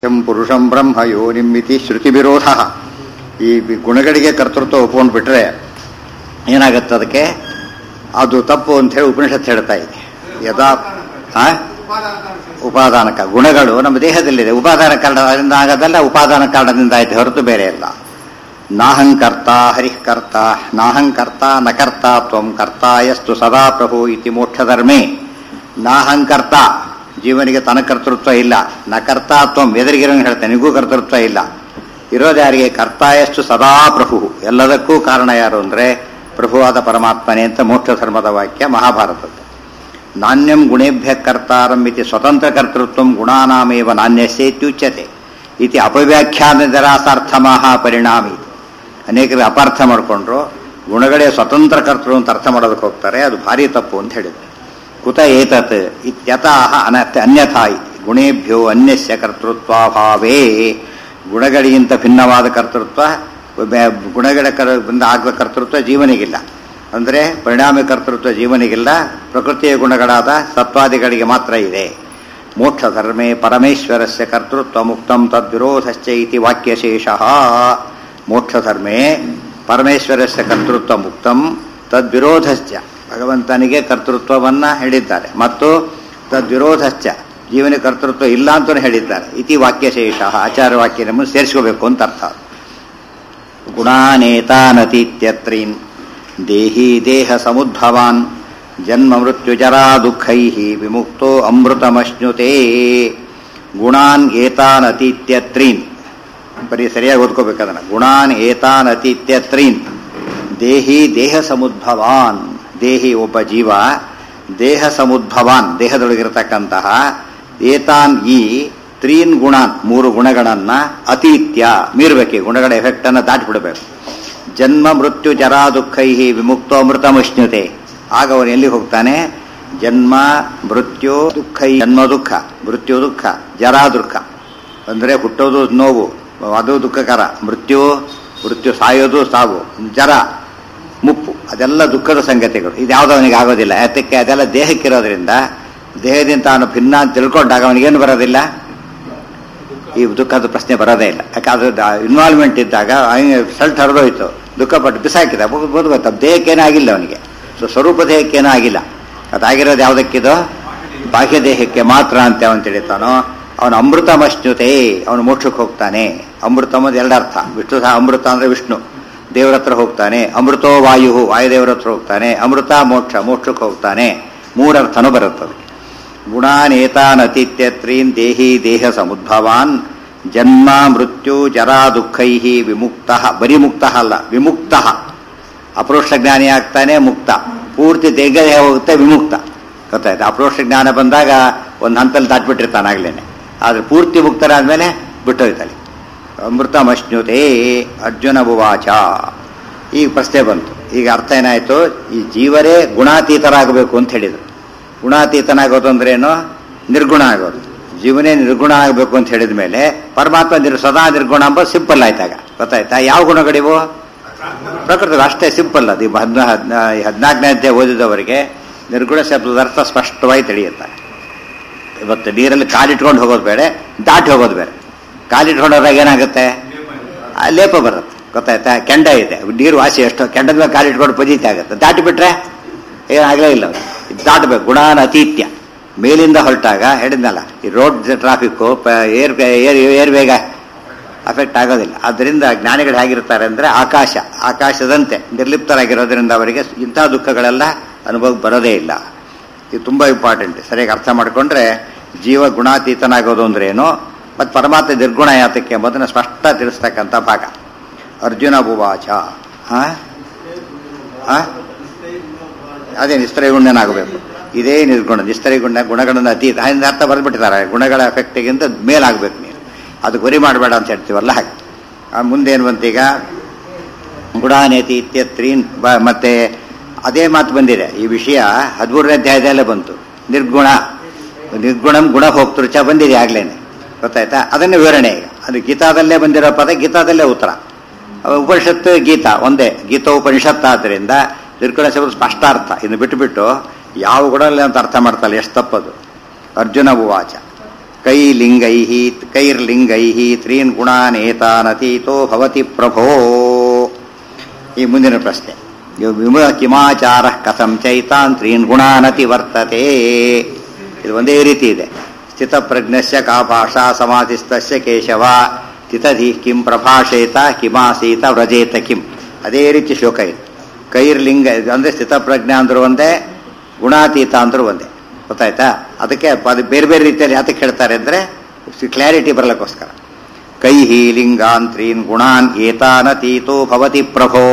M ಪುರುಷಂ ಬ್ರಹ್ಮ ಯೋನಿಮಿತಿ ಶ್ರುತಿ ವಿರೋಧ ಈ B- ಗುಣಗಳಿಗೆ ಕರ್ತೃತ್ವ ಒಪ್ಕೊಂಡು ಬಿಟ್ರೆ ಏನಾಗತ್ತೆ ಅದಕ್ಕೆ ಅದು ತಪ್ಪು ಅಂತ ಹೇಳಿ ಉಪನಿಷತ್ ಹೇಳ್ತಾ ಇದೆ ಯದಾ ಆ? ಉಪಾದಾನಕ ಗುಣಗಳು ನಮ್ಮ ದೇಹದಲ್ಲಿದೆ ಉಪಾದಾನ ಕಾರಣದಿಂದ ಆಗೋದಲ್ಲ ಉಪಾದಾನ ಕಾರಣದಿಂದ ಆಯ್ತು ಹೊರತು ಬೇರೆ ಇಲ್ಲ ನಾಹಂಕರ್ತ ಹರಿಃಕರ್ತ ನಾಹಂಕರ್ತ ನಕರ್ತ ತ್ವಂ ಕರ್ತ ಯಸ್ತು ಸದಾ ಪ್ರಭು ಇತಿ ಮೋಕ್ಷಧರ್ಮೇ ನಾಹಂಕರ್ತ ಜೀವನಿಗೆ ತನ್ನ ಕರ್ತೃತ್ವ ಇಲ್ಲ ನ ಕರ್ತ ತ್ವಂ ಎದುರಿಗಿರೋಂಗೆ ಹೇಳ್ತಾನೆ ನಿಗೂ ಕರ್ತೃತ್ವ ಇಲ್ಲ ಇರೋದು ಯಾರಿಗೆ ಕರ್ತ ಎಷ್ಟು ಸದಾ ಪ್ರಭು ಎಲ್ಲದಕ್ಕೂ ಕಾರಣ ಯಾರು ಅಂದ್ರೆ ಪ್ರಭುವಾದ ಪರಮಾತ್ಮನೇ ಅಂತ ಮೋಕ್ಷ ಧರ್ಮದ ವಾಕ್ಯ ಮಹಾಭಾರತದ್ದು ನಾಣ್ಯಂ ಗುಣೇಭ್ಯ ಕರ್ತಾರಂ ಇತಿ ಸ್ವತಂತ್ರ ಕರ್ತೃತ್ವ ಗುಣಾನಾಮೇವ ನಾಣ್ಯಸ್ಯ ಇತ್ಯುಚ್ಯತೆ ಇತಿ ಅಪವ್ಯಾಖ್ಯಾನ ನಿರಾಸಾರ್ಥಮಃ ಪರಿಣಾಮಿ ಅನೇಕರು ಅಪಾರ್ಥ ಮಾಡಿಕೊಂಡ್ರು ಗುಣಗಳೇ ಸ್ವತಂತ್ರ ಕರ್ತೃ ಅಂತ ಅರ್ಥ ಮಾಡೋದಕ್ಕೆ ಹೋಗ್ತಾರೆ ಅದು ಭಾರಿ ತಪ್ಪು ಅಂತ ಹೇಳಿದ್ರು ಕುತ ಏತತ್ ಇತ್ಯತಃ ಅನರ್ಥ ಅನ್ಯಥಾ ಇತಿ ಗುಣೇಭ್ಯೋ ಅನ್ಯಸ್ಯ ಕರ್ತೃತ್ವಾಭಾವೇ ಗುಣಗಳಿಗಿಂತ ಭಿನ್ನವಾದ ಕರ್ತೃತ್ವ ಬೆ- ಗುಣಗಳ ಕರ ಬಂದ ಆಗುವ ಕರ್ತೃತ್ವ ಜೀವನಿಗಿಲ್ಲ ಅಂದರೆ ಪರಿಣಾಮಿ ಕರ್ತೃತ್ವ ಜೀವನಿಗಿಲ್ಲ ಪ್ರಕೃತಿಯ ಗುಣಗಳಾದ ಸತ್ವಾದಿಗಳಿಗೆ ಮಾತ್ರ ಇದೆ ಮೋಕ್ಷ ಧರ್ಮೇ ಪರಮೇಶ್ವರಸ್ಯ ಕರ್ತೃತ್ವ ಮುಕ್ತಂ ತದ್ವಿರೋಧಶ್ಚ ಇತಿ ವಾಕ್ಯಶೇಷ ಮೋಕ್ಷ ಧರ್ಮೇ ಪರಮೇಶ್ವರಸ್ಯ ಕರ್ತೃತ್ವ ಮುಕ್ತಂ ತದ್ವಿರೋಧಶ್ಚ ಭಗವಂತನಿಗೆ ಕರ್ತೃತ್ವವನ್ನ ಹೇಳಿದ್ದಾರೆ ಮತ್ತು ತದ್ವಿರೋಧಶ್ಚ ಜೀವನ ಕರ್ತೃತ್ವ ಇಲ್ಲ ಅಂತಲೂ ಹೇಳಿದ್ದಾರೆ ಇತಿ ವಾಕ್ಯಶೇಷ ಆಚಾರ್ಯ ವಾಕ್ಯ ನಮ್ಮನ್ನು ಸೇರಿಸ್ಕೋಬೇಕು ಅಂತ ಅರ್ಥ ಗುಣಾನೇತಾನತೀತ್ಯತ್ರೀನ್ ದೇಹಿ ದೇಹ ಸಮುದ್ಭವಾನ್ ಜನ್ಮ ಮೃತ್ಯುಜರಾ ದುಃಖೈ ವಿಮುಕ್ತೋ ಅಮೃತಮಶ್ನುತೆ ಗುಣಾನ್ ಏತಾನ್ ಅತೀತ್ಯತ್ರೀನ್ ಬರೀ ಸರಿಯಾಗಿ ಓದ್ಕೋಬೇಕು ಅದನ್ನ ಗುಣಾನ್ ಏತಾನ್ ಅತೀತ್ಯತ್ರೀನ್ ದೇಹಿ ದೇಹ ಸಮುದ್ಭವಾನ್ ದೇಹಿ ಒಬ್ಬ ಜೀವ ದೇಹ ಸಮುದ್ಭವಾನ್ ದೇಹದೊಳಗಿರತಕ್ಕಂತಹ ಏತಾನ್ ಈ ತ್ರೀನ್ ಗುಣಾನ್ ಮೂರು ಗುಣಗಳನ್ನ ಅತೀತ್ಯ ಮೀರ್ಬೇಕು ಈ ಗುಣಗಳ ಎಫೆಕ್ಟ್ ಅನ್ನ ದಾಟಿಬಿಡಬೇಕು ಜನ್ಮ ಮೃತ್ಯು ಜರಾ ದುಃಖೈ ವಿಮುಕ್ತೋ ಅಮೃತಮಶ್ನುತೆ ಆಗ ಅವನು ಎಲ್ಲಿ ಹೋಗ್ತಾನೆ ಜನ್ಮ ಮೃತ್ಯು ದುಃಖೈ ಜನ್ಮ ದುಃಖ ಮೃತ್ಯು ದುಃಖ ಜರಾ ದುಃಖ ಅಂದ್ರೆ ಹುಟ್ಟೋದು ನೋವು ಅದು ದುಃಖಕರ ಮೃತ್ಯು ಮೃತ್ಯು ಸಾಯೋದು ಸಾವು ಜರ ಮುಪ್ಪು ಅದೆಲ್ಲ ದುಃಖದ ಸಂಗತಿಗಳು ಇದ್ಯಾವುದೋ ಅವನಿಗೆ ಆಗೋದಿಲ್ಲ ಯಾತಕ್ಕೆ ಅದೆಲ್ಲ ದೇಹಕ್ಕಿರೋದ್ರಿಂದ ದೇಹದಿಂದ ಅವನು ಭಿನ್ನ ಅಂತ ತಿಳ್ಕೊಂಡಾಗ ಅವನಿಗೇನು ಬರೋದಿಲ್ಲ ಈ ದುಃಖದ ಪ್ರಶ್ನೆ ಬರೋದೇ ಇಲ್ಲ ಯಾಕಂದ್ರೆ ಇನ್ವಾಲ್ವ್ಮೆಂಟ್ ಇದ್ದಾಗ ಸಲ್ಟ್ ಹರಿದೋಯ್ತು ದುಃಖ ಪಟ್ಟು ಬಿಸಾಕಿದ ಗೊತ್ತ ದೇಹಕ್ಕೇನೂ ಆಗಿಲ್ಲ ಅವನಿಗೆ ಸೊ ಸ್ವರೂಪ ದೇಹಕ್ಕೇನೂ ಆಗಿಲ್ಲ ಅದಾಗಿರೋದು ಯಾವುದಕ್ಕಿದೋ ಬಾಹ್ಯ ದೇಹಕ್ಕೆ ಮಾತ್ರ ಅಂತ ಅವನು ತಿಳಿತಾನೋ ಅವನು ಅಮೃತಮಶ್ನುತೆ ಅವನು ಮೋಕ್ಷಕ್ಕೆ ಹೋಗ್ತಾನೆ ಅಮೃತ ಅನ್ನೋದು ಎರಡರ್ಥ ವಿಷ್ಣು ಸಹ ಅಮೃತ ಅಂದ್ರೆ ವಿಷ್ಣು ದೇವರ ಹತ್ರ ಹೋಗ್ತಾನೆ ಅಮೃತೋ ವಾಯು ವಾಯುದೇವರ ಹತ್ರ ಹೋಗ್ತಾನೆ ಅಮೃತ ಮೋಕ್ಷ ಮೋಕ್ಷಕ್ಕೆ ಹೋಗ್ತಾನೆ ಮೂರರ್ಥನೂ ಬರುತ್ತದೆ ಗುಣಾನೇತಾನತಿತ್ಯತ್ರೀನ್ ದೇಹಿ ದೇಹ ಸಮುದ್ಭವಾನ್ ಜನ್ಮ ಮೃತ್ಯು ಜರಾ ದುಃಖೈ ವಿಮುಕ್ತ ಬರೀ ಮುಕ್ತ ಅಲ್ಲ ವಿಮುಕ್ತ ಅಪರೋಕ್ಷ ಜ್ಞಾನಿ ಆಗ್ತಾನೆ ಮುಕ್ತ ಪೂರ್ತಿ ದೇಹ ದೇಹ ಹೋಗುತ್ತೆ ವಿಮುಕ್ತ ಗೊತ್ತಾಯ್ತು ಅಪರೋಕ್ಷ ಜ್ಞಾನ ಬಂದಾಗ ಒಂದು ಹಂತಲ್ಲಿ ದಾಟ್ಬಿಟ್ಟಿರ್ತಾನೆ ಆಗ್ಲೇನೆ ಆದ್ರೆ ಪೂರ್ತಿ ಮುಕ್ತರಾದ್ಮೇಲೆ ಬಿಟ್ಟೋಯ್ತಾನೆ ಅಮೃತಮಶ್ನುತೆ ಅರ್ಜುನ ಉವಾಚ ಈಗ ಪ್ರಶ್ನೆ ಬಂತು ಈಗ ಅರ್ಥ ಏನಾಯ್ತು ಈ ಜೀವರೇ ಗುಣಾತೀತರಾಗಬೇಕು ಅಂತ ಹೇಳಿದ್ರು ಗುಣಾತೀತನಾಗೋದು ಅಂದ್ರೇನು ನಿರ್ಗುಣ ಆಗೋದು ಜೀವನೇ ನಿರ್ಗುಣ ಆಗಬೇಕು ಅಂತ ಹೇಳಿದ ಮೇಲೆ ಪರಮಾತ್ಮ ನಿರ್ ಸದಾ ನಿರ್ಗುಣ ಅಂಬ ಸಿಂಪಲ್ ಆಯ್ತಾಗ ಗೊತ್ತಾಯ್ತಾ ಯಾವ ಗುಣಗಳಿವು ಪ್ರಕೃತಿ ಅಷ್ಟೇ ಸಿಂಪಲ್ ಅದು ಈ ಹದ್ನ ಹದ್ನ ಹದಿನಾಲ್ಕನೇ ಅಧ್ಯಾಯ ಓದಿದವರಿಗೆ ನಿರ್ಗುಣ ಶಬ್ದದ ಅರ್ಥ ಸ್ಪಷ್ಟವಾಗಿ ತಿಳಿಯುತ್ತೆ ಇವತ್ತು ನೀರಲ್ಲಿ ಕಾಲಿಟ್ಕೊಂಡು ಹೋಗೋದು ಬೇಡ ದಾಟಿ ಹೋಗೋದು ಬೇರೆ ಕಾಲಿಟ್ಕೊಂಡು ಹೋದಾಗ ಏನಾಗುತ್ತೆ ಆ ಲೇಪ ಬರುತ್ತೆ ಗೊತ್ತಾಯ್ತಾ ಕೆಂಡ ಇದೆ ನೀರು ವಾಸಿ ಎಷ್ಟು ಕೆಂಡದ ಮೇಲೆ ಕಾಲಿಟ್ಕೊಂಡು ಪದೀತಿ ಆಗುತ್ತೆ ದಾಟಿ ಬಿಟ್ರೆ ಏನಾಗಲೇ ಇಲ್ಲ ಅವ್ರಿಗೆ. ಇದು ದಾಟಬೇಕು ಗುಣಾನ ಅತೀತ್ಯ ಮೇಲಿಂದ ಹೊರಟಾಗ ಹೇಳಿದ್ನಲ್ಲ ಈ road traffic air air air ವೇಗ ಅಫೆಕ್ಟ್ ಆಗೋದಿಲ್ಲ ಆದ್ದರಿಂದ ಜ್ಞಾನಿಗಳು ಹೇಗಿರ್ತಾರೆ ಅಂದ್ರೆ ಆಕಾಶ ಆಕಾಶದಂತೆ ನಿರ್ಲಿಪ್ತರಾಗಿರೋದ್ರಿಂದ ಅವರಿಗೆ ಇಂಥ ದುಃಖಗಳೆಲ್ಲ ಅನುಭವ ಬರೋದೇ ಇಲ್ಲ ಇದು ತುಂಬಾ ಇಂಪಾರ್ಟೆಂಟ್ ಸರಿಯಾಗಿ ಅರ್ಥ ಮಾಡಿಕೊಂಡ್ರೆ ಜೀವ ಗುಣಾತೀತನಾಗೋದು ಅಂದ್ರೆ ಏನು ಮತ್ತು ಪರಮಾತ್ಮ ನಿರ್ಗುಣ ಯಾತಕ್ಕೆ ಎಂಬುದನ್ನು ಸ್ಪಷ್ಟ ತಿಳಿಸ್ತಕ್ಕಂಥ ಭಾಗ ಅರ್ಜುನ ಭುವಾಚ ಹಾ ಹಾ ಅದೇ ನಿಸ್ತ್ರೈಗುಣ್ಯನಾಗಬೇಕು ಇದೇ ನಿರ್ಗುಣ ನಿಸ್ತ್ರೈಗುಣ್ಯ ಗುಣಗಳನ್ನು ಅತೀತ ಹಿಂದೆ ಅರ್ಥ ಬರೆದ್ಬಿಟ್ಟಿದ್ದಾರೆ ಗುಣಗಳ ಎಫೆಕ್ಟಿಗಿಂತ ಮೇಲಾಗಬೇಕು ನೀನು ಅದು ಗುರಿ ಮಾಡಬೇಡ ಅಂತ ಹೇಳ್ತೀವಲ್ಲ ಹಾಗೆ ಆ ಮುಂದೇನು ಬಂತೀಗ ಗುಣಾನೇತಿ ಇತ್ಯತ್ರೀನ್ ಬ ಮತ್ತೆ ಅದೇ ಮಾತು ಬಂದಿದೆ ಈ ವಿಷಯ ಹದಿಮೂರನೇ ಅಧ್ಯಾಯದಲ್ಲೇ ಬಂತು ನಿರ್ಗುಣ ನಿರ್ಗುಣಂ ಗುಣ ಹೋಗ್ತೃಚ ಬಂದಿದೆ ಆಗ್ಲೇನೆ ಗೊತ್ತಾಯ್ತಾ ಅದನ್ನೇ ವಿವರಣೆ ಈಗ ಅದು ಗೀತಾದಲ್ಲೇ ಬಂದಿರೋ ಪದ ಗೀತಾದಲ್ಲೇ ಉತ್ತರ ಅವ ಉಪನಿಷತ್ತು ಗೀತಾ ಒಂದೇ ಗೀತೋಪನಿಷತ್ ಆದ್ದರಿಂದ ನಿರ್ಗುಣ ಶಬ್ದ ಸ್ಪಷ್ಟ ಅರ್ಥ ಇನ್ನು ಬಿಟ್ಟುಬಿಟ್ಟು ಯಾವ ಗುಣದಲ್ಲಿ ಅಂತ ಅರ್ಥ ಮಾಡ್ತಾಳೆ ಎಷ್ಟು ತಪ್ಪದು ಅರ್ಜುನ ಉವಾಚ ಕೈಲಿಂಗೈ ಕೈರ್ಲಿಂಗೈ ತ್ರೀನ್ ಗುಣಾನೇತಾನತೀತೋ ಭವತಿ ಪ್ರಭೋ ಈ ಮುಂದಿನ ಪ್ರಶ್ನೆ ಇವ್ ವಿಮ ಕಿಮಾಚಾರ ಕಥಂ ಚೈತಾನ್ ತ್ರೀನ್ ಗುಣಾನತಿ ವರ್ತತೆ ಇದು ಒಂದೇ ರೀತಿ ಇದೆ ಸ್ಥಿತಪ್ರಜ್ಞಸ್ಯ ಕಾ ಭಾಷಾ ಸಮಾಧಿಸ್ತಸ್ಯ ಕೇಶವ ಸ್ಥಿತಧಿ ಕಿಂ ಪ್ರಭಾಷೇತ ಕಿಮಾಸೀತ ವ್ರಜೇತ ಕಿಂ ಅದೇ ರೀತಿ ಶ್ಲೋಕ ಇದೆ ಕೈರ್ಲಿಂಗ ಅಂದರೆ ಸ್ಥಿತಪ್ರಜ್ಞ ಅಂದ್ರೂ ಒಂದೇ ಗುಣಾತೀತ ಅಂದ್ರೂ ಒಂದೇ ಗೊತ್ತಾಯ್ತಾ ಅದಕ್ಕೆ ಅದು ಬೇರೆ ಬೇರೆ ರೀತಿಯಲ್ಲಿ ಯಾತಕ್ಕೆ ಹೇಳ್ತಾರೆ ಅಂದರೆ ಕ್ಲಾರಿಟಿ ಬರಲಿಕ್ಕೋಸ್ಕರ ಕೈಹಿ ಲಿಂಗಾನ್ ತ್ರೀನ್ ಗುಣಾನ್ ಏತಾನತೀತೋ ಭವತಿ ಪ್ರಭೋ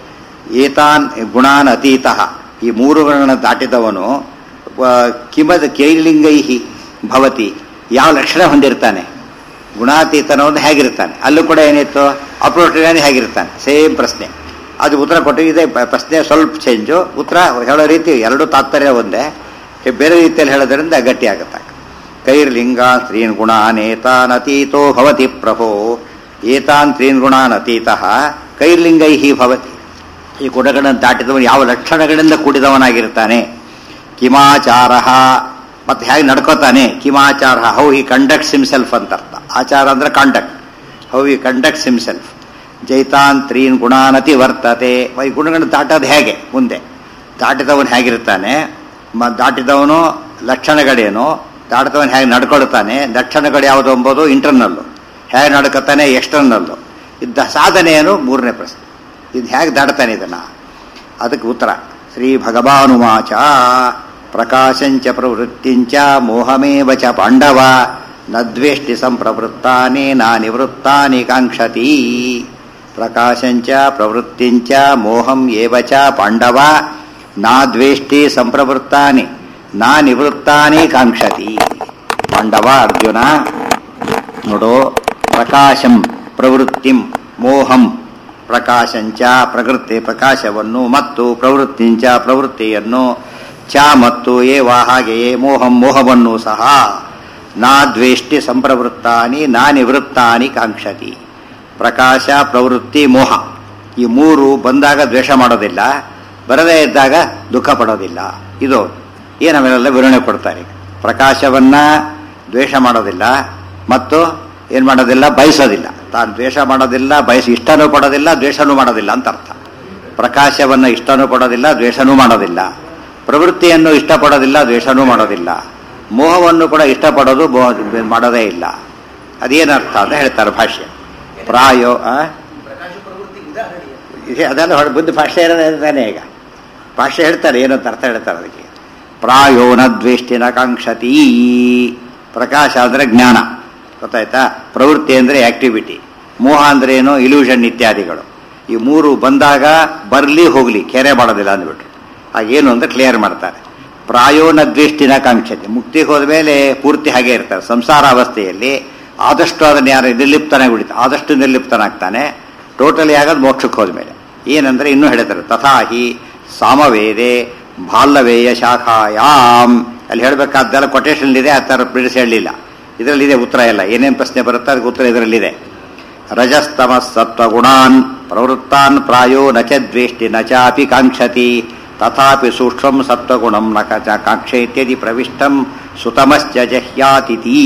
ಏತಾನ್ ಗುಣಾನ್ ಅತೀತ ಈ ಮೂರುಗಳನ್ನು ದಾಟಿದವನು ವ- ಕಿಮದ ಕೈಲಿಂಗೈಹಿ ಭವತಿ ಯಾವ ಲಕ್ಷಣ ಹೊಂದಿರ್ತಾನೆ ಗುಣಾತೀತನವನು ಹೇಗಿರ್ತಾನೆ ಅಲ್ಲೂ ಕೂಡ ಏನಿತ್ತು ಅಪ್ರೋಟಿಗಾನೆ ಹೇಗಿರ್ತಾನೆ ಸೇಮ್ ಪ್ರಶ್ನೆ ಅದು ಉತ್ತರ ಕೊಟ್ಟು ಇದೆ ಪ- ಪ್ರಶ್ನೆ ಸ್ವಲ್ಪ ಚೇಂಜು ಉತ್ತರ ಹೇಳೋ ರೀತಿ ಎರಡು ತಾತ್ಪರ್ಯ ಒಂದೇ ಬೇರೆ ರೀತಿಯಲ್ಲಿ ಹೇಳೋದ್ರಿಂದ ಗಟ್ಟಿ ಆಗುತ್ತೆ ಕೈರ್ಲಿಂಗ ಸ್ತ್ರೀನ್ ಗುಣಾನ್ ಏತಾನತೀತೋ ಭವತಿ ಪ್ರಭೋ ಏತಾನ್ ತ್ರೀನ್ ಗುಣಾನ್ ಅತೀತ ಕೈರ್ಲಿಂಗೈ ಭವತಿ ಈ ಗುಣಗಳನ್ನು ದಾಟಿದವನು ಯಾವ ಲಕ್ಷಣಗಳಿಂದ ಕೂಡಿದವನಾಗಿರ್ತಾನೆ ಕಿಮಾಚಾರ ಮತ್ತೆ ಹೇಗೆ ನಡ್ಕೋತಾನೆ ಕಿಮಾಚಾರ ಹೌ ಹಿ ಕಂಡಕ್ಟ್ಸ್ ಹಿಮ್ಸೆಲ್ಫ್ ಅಂತ ಅರ್ಥ ಆಚಾರ ಅಂದ್ರೆ conduct how he conducts himself ಜೈತಾನ್ ತ್ರೀನ್ ಗುಣಾನತಿ ವರ್ತತೆ ಈ ಗುಣಗಳನ್ನು ದಾಟೋದು ಹೇಗೆ ಮುಂದೆ ದಾಟಿದವನು ಹೇಗಿರ್ತಾನೆ ಮ ದಾಟಿದವನು ಲಕ್ಷಣಗಳೇನು ದಾಟಿದವನು ಹೇಗೆ ನಡ್ಕೊಳ್ತಾನೆ ಲಕ್ಷಣಗಳು ಯಾವುದು ಎಂಬುದು ಇಂಟರ್ನಲ್ಲು ಹೇಗೆ ನಡ್ಕೊತಾನೆ ಎಕ್ಸ್ಟರ್ನಲ್ಲು ಇದ್ದ ಸಾಧನೆ ಏನು ಮೂರನೇ ಪ್ರಶ್ನೆ ಇದು ಹೇಗೆ ದಾಟ್ತಾನೆ ಇದನ್ನ ಅದಕ್ಕೆ ಉತ್ತರ ಶ್ರೀ ಭಗವಾನುಮಾಚ ಪ್ರಕಾಶಂಚ ಪ್ರವೃತ್ತಿಂಚ ಮೋಹಮೇವ ಚ ಪಾಂಡವ ನದ್ವೇಷ್ಟಿ ಸಂಪ್ರವೃತ್ತಾನಿ ನಾ ನಿವೃತ್ತಾನಿ ಕಾಂಕ್ಷತಿ ಪ್ರಕಾಶಂಚ ಪ್ರವೃತ್ತಿಂಚ ಮೋಹಂ ಏವ ಚ ಪಾಂಡವ ನಾ ದ್ವೇಷ್ಟಿ ಸಂಪ್ರವೃತ್ತಾನಿ ನಾ ನಿವೃತ್ತಾನಿ ಕಾಂಕ್ಷತಿ ಪಾಂಡವ ಅರ್ಜುನ ನೋಡು ಪ್ರಕಾಶಂ ಪ್ರವೃತ್ತಿಂ ಮೋಹಂ ಪ್ರಕಾಶಂಚ ಪ್ರಕೃತಿ ಪ್ರಕಾಶವನ್ನು ಮತ್ತು ಪ್ರವೃತ್ತಿಂಚ ಪ್ರವೃತ್ತಿಯನ್ನು ಚ ಮತ್ತು ಏವ ಹಾಗೆಯೇ ಮೋಹಂ ಮೋಹವನ್ನು ಸಹ ನಾ ದ್ವೇಷ್ಟಿ ಸಂಪ್ರವೃತ್ತಾನಿ ನಾ ನಿವೃತ್ತಾನಿ ಕಾಂಕ್ಷತಿ ಪ್ರಕಾಶ ಪ್ರವೃತ್ತಿ ಮೋಹ ಈ ಮೂರು ಬಂದಾಗ ದ್ವೇಷ ಮಾಡೋದಿಲ್ಲ ಬರದೇ ಇದ್ದಾಗ ದುಃಖ ಪಡೋದಿಲ್ಲ ಇದು ಏನು ಅವೆಲ್ಲ ವಿವರಣೆ ಕೊಡ್ತಾರೆ ಪ್ರಕಾಶವನ್ನ ದ್ವೇಷ ಮಾಡೋದಿಲ್ಲ ಮತ್ತು ಏನು ಮಾಡೋದಿಲ್ಲ ಬಯಸೋದಿಲ್ಲ ತಾನು ದ್ವೇಷ ಮಾಡೋದಿಲ್ಲ ಬಯಸಿ ಇಷ್ಟನೂ ಪಡೋದಿಲ್ಲ ದ್ವೇಷನೂ ಮಾಡೋದಿಲ್ಲ ಅಂತ ಅರ್ಥ ಪ್ರಕಾಶವನ್ನು ಇಷ್ಟನೂ ಪಡೋದಿಲ್ಲ ದ್ವೇಷನೂ ಮಾಡೋದಿಲ್ಲ ಪ್ರವೃತ್ತಿಯನ್ನು ಇಷ್ಟಪಡೋದಿಲ್ಲ ದ್ವೇಷನೂ ಮಾಡೋದಿಲ್ಲ ಮೋಹವನ್ನು ಕೂಡ ಇಷ್ಟಪಡೋದು ಮೋಹ- ಮಾಡೋದೇ ಇಲ್ಲ ಅದೇನರ್ಥ ಅಂತ ಹೇಳ್ತಾರೆ ಭಾಷ್ಯ ಪ್ರಾಯೋ ಆ? ಇದೆ, ಅದೆಲ್ಲ ಹೊರ ಬುದ್ಧ ಭಾಷೆ ಇರೋದೇ ಈಗ ಭಾಷೆ ಹೇಳ್ತಾರೆ ಏನಂತ ಅರ್ಥ ಹೇಳ್ತಾರೆ ಅದಕ್ಕೆ ಪ್ರಾಯೋ ನ ದ್ವೇಷ್ಟಿನ ಕಾಂಕ್ಷತಿ ಪ್ರಕಾಶ ಅಂದ್ರೆ ಜ್ಞಾನ ಗೊತ್ತಾಯ್ತಾ ಪ್ರವೃತ್ತಿ ಅಂದ್ರೆ ಆಕ್ಟಿವಿಟಿ ಮೋಹ ಅಂದ್ರೆ ಏನು ಇಲ್ಯೂಷನ್ ಇತ್ಯಾದಿಗಳು ಈ ಮೂರು ಬಂದಾಗ ಬರ್ಲಿ ಹೋಗ್ಲಿ ಕೆರೆ ಮಾಡೋದಿಲ್ಲ ಅಂದ್ಬಿಟ್ರು ಹಾಗೇನು ಅಂತ ಕ್ಲಿಯರ್ ಮಾಡ್ತಾರೆ ಪ್ರಾಯೋ ನ ದ್ವೇಷ್ಟಿನ ಕಾಂಕ್ಷತೆ ಮುಕ್ತಿಗೆ ಹೋದ ಮೇಲೆ ಪೂರ್ತಿ ಹಾಗೆ ಇರ್ತಾರೆ ಸಂಸಾರ ಅವಸ್ಥೆಯಲ್ಲಿ ಆದಷ್ಟು ಅದನ್ನು ಯಾರು ನಿರ್ಲಿಪ್ತನಾಗಿ ಬಿಡಿತ ಆದಷ್ಟು ನಿರ್ಲಿಪ್ತನಾಗ್ತಾನೆ ಟೋಟಲಿ ಆಗೋದು ಮೋಕ್ಷಕ್ಕೆ ಹೋದ್ಮೇಲೆ ಏನಂದ್ರೆ ಇನ್ನೂ ಹೇಳ್ತಾರೆ ತಥಾಹಿ ಸಾಮವೇದೆ ಬಾಲ್ಯವೇಯ ಶಾಖಾಯಾಮ್ ಅಲ್ಲಿ ಹೇಳಬೇಕಾದ್ದೆಲ್ಲ ಕೊಟೇಶನ್ ಇದೆ ಆ ಥರ ಬಿಡಿಸಿ ಹೇಳಲಿಲ್ಲ ಇದರಲ್ಲಿದೆ ಉತ್ತರ ಎಲ್ಲ ಏನೇನು ಪ್ರಶ್ನೆ ಬರುತ್ತೆ ಅದಕ್ಕೆ ಉತ್ತರ ಇದರಲ್ಲಿದೆ ರಜಸ್ತಮ ಸತ್ವಗುಣಾನ್ ಪ್ರವೃತ್ತಾನ್ ಪ್ರಾಯೋ ನ ಚ ದ್ವೇಷ್ಟಿ ನ ಚಾಪಿ ಕಾಂಕ್ಷತಿ ತಥಾಪಿ ಸೂಕ್ಷ್ಮಂ ಸತ್ವಗುಣಂ ನ ಕ ಚ ಕಾಂಕ್ಷೇತ್ಯದಿ ಪ್ರವಿಷ್ಟಂ ಸುತಮಶ್ಚ ಜಹ್ಯಾತಿಥಿ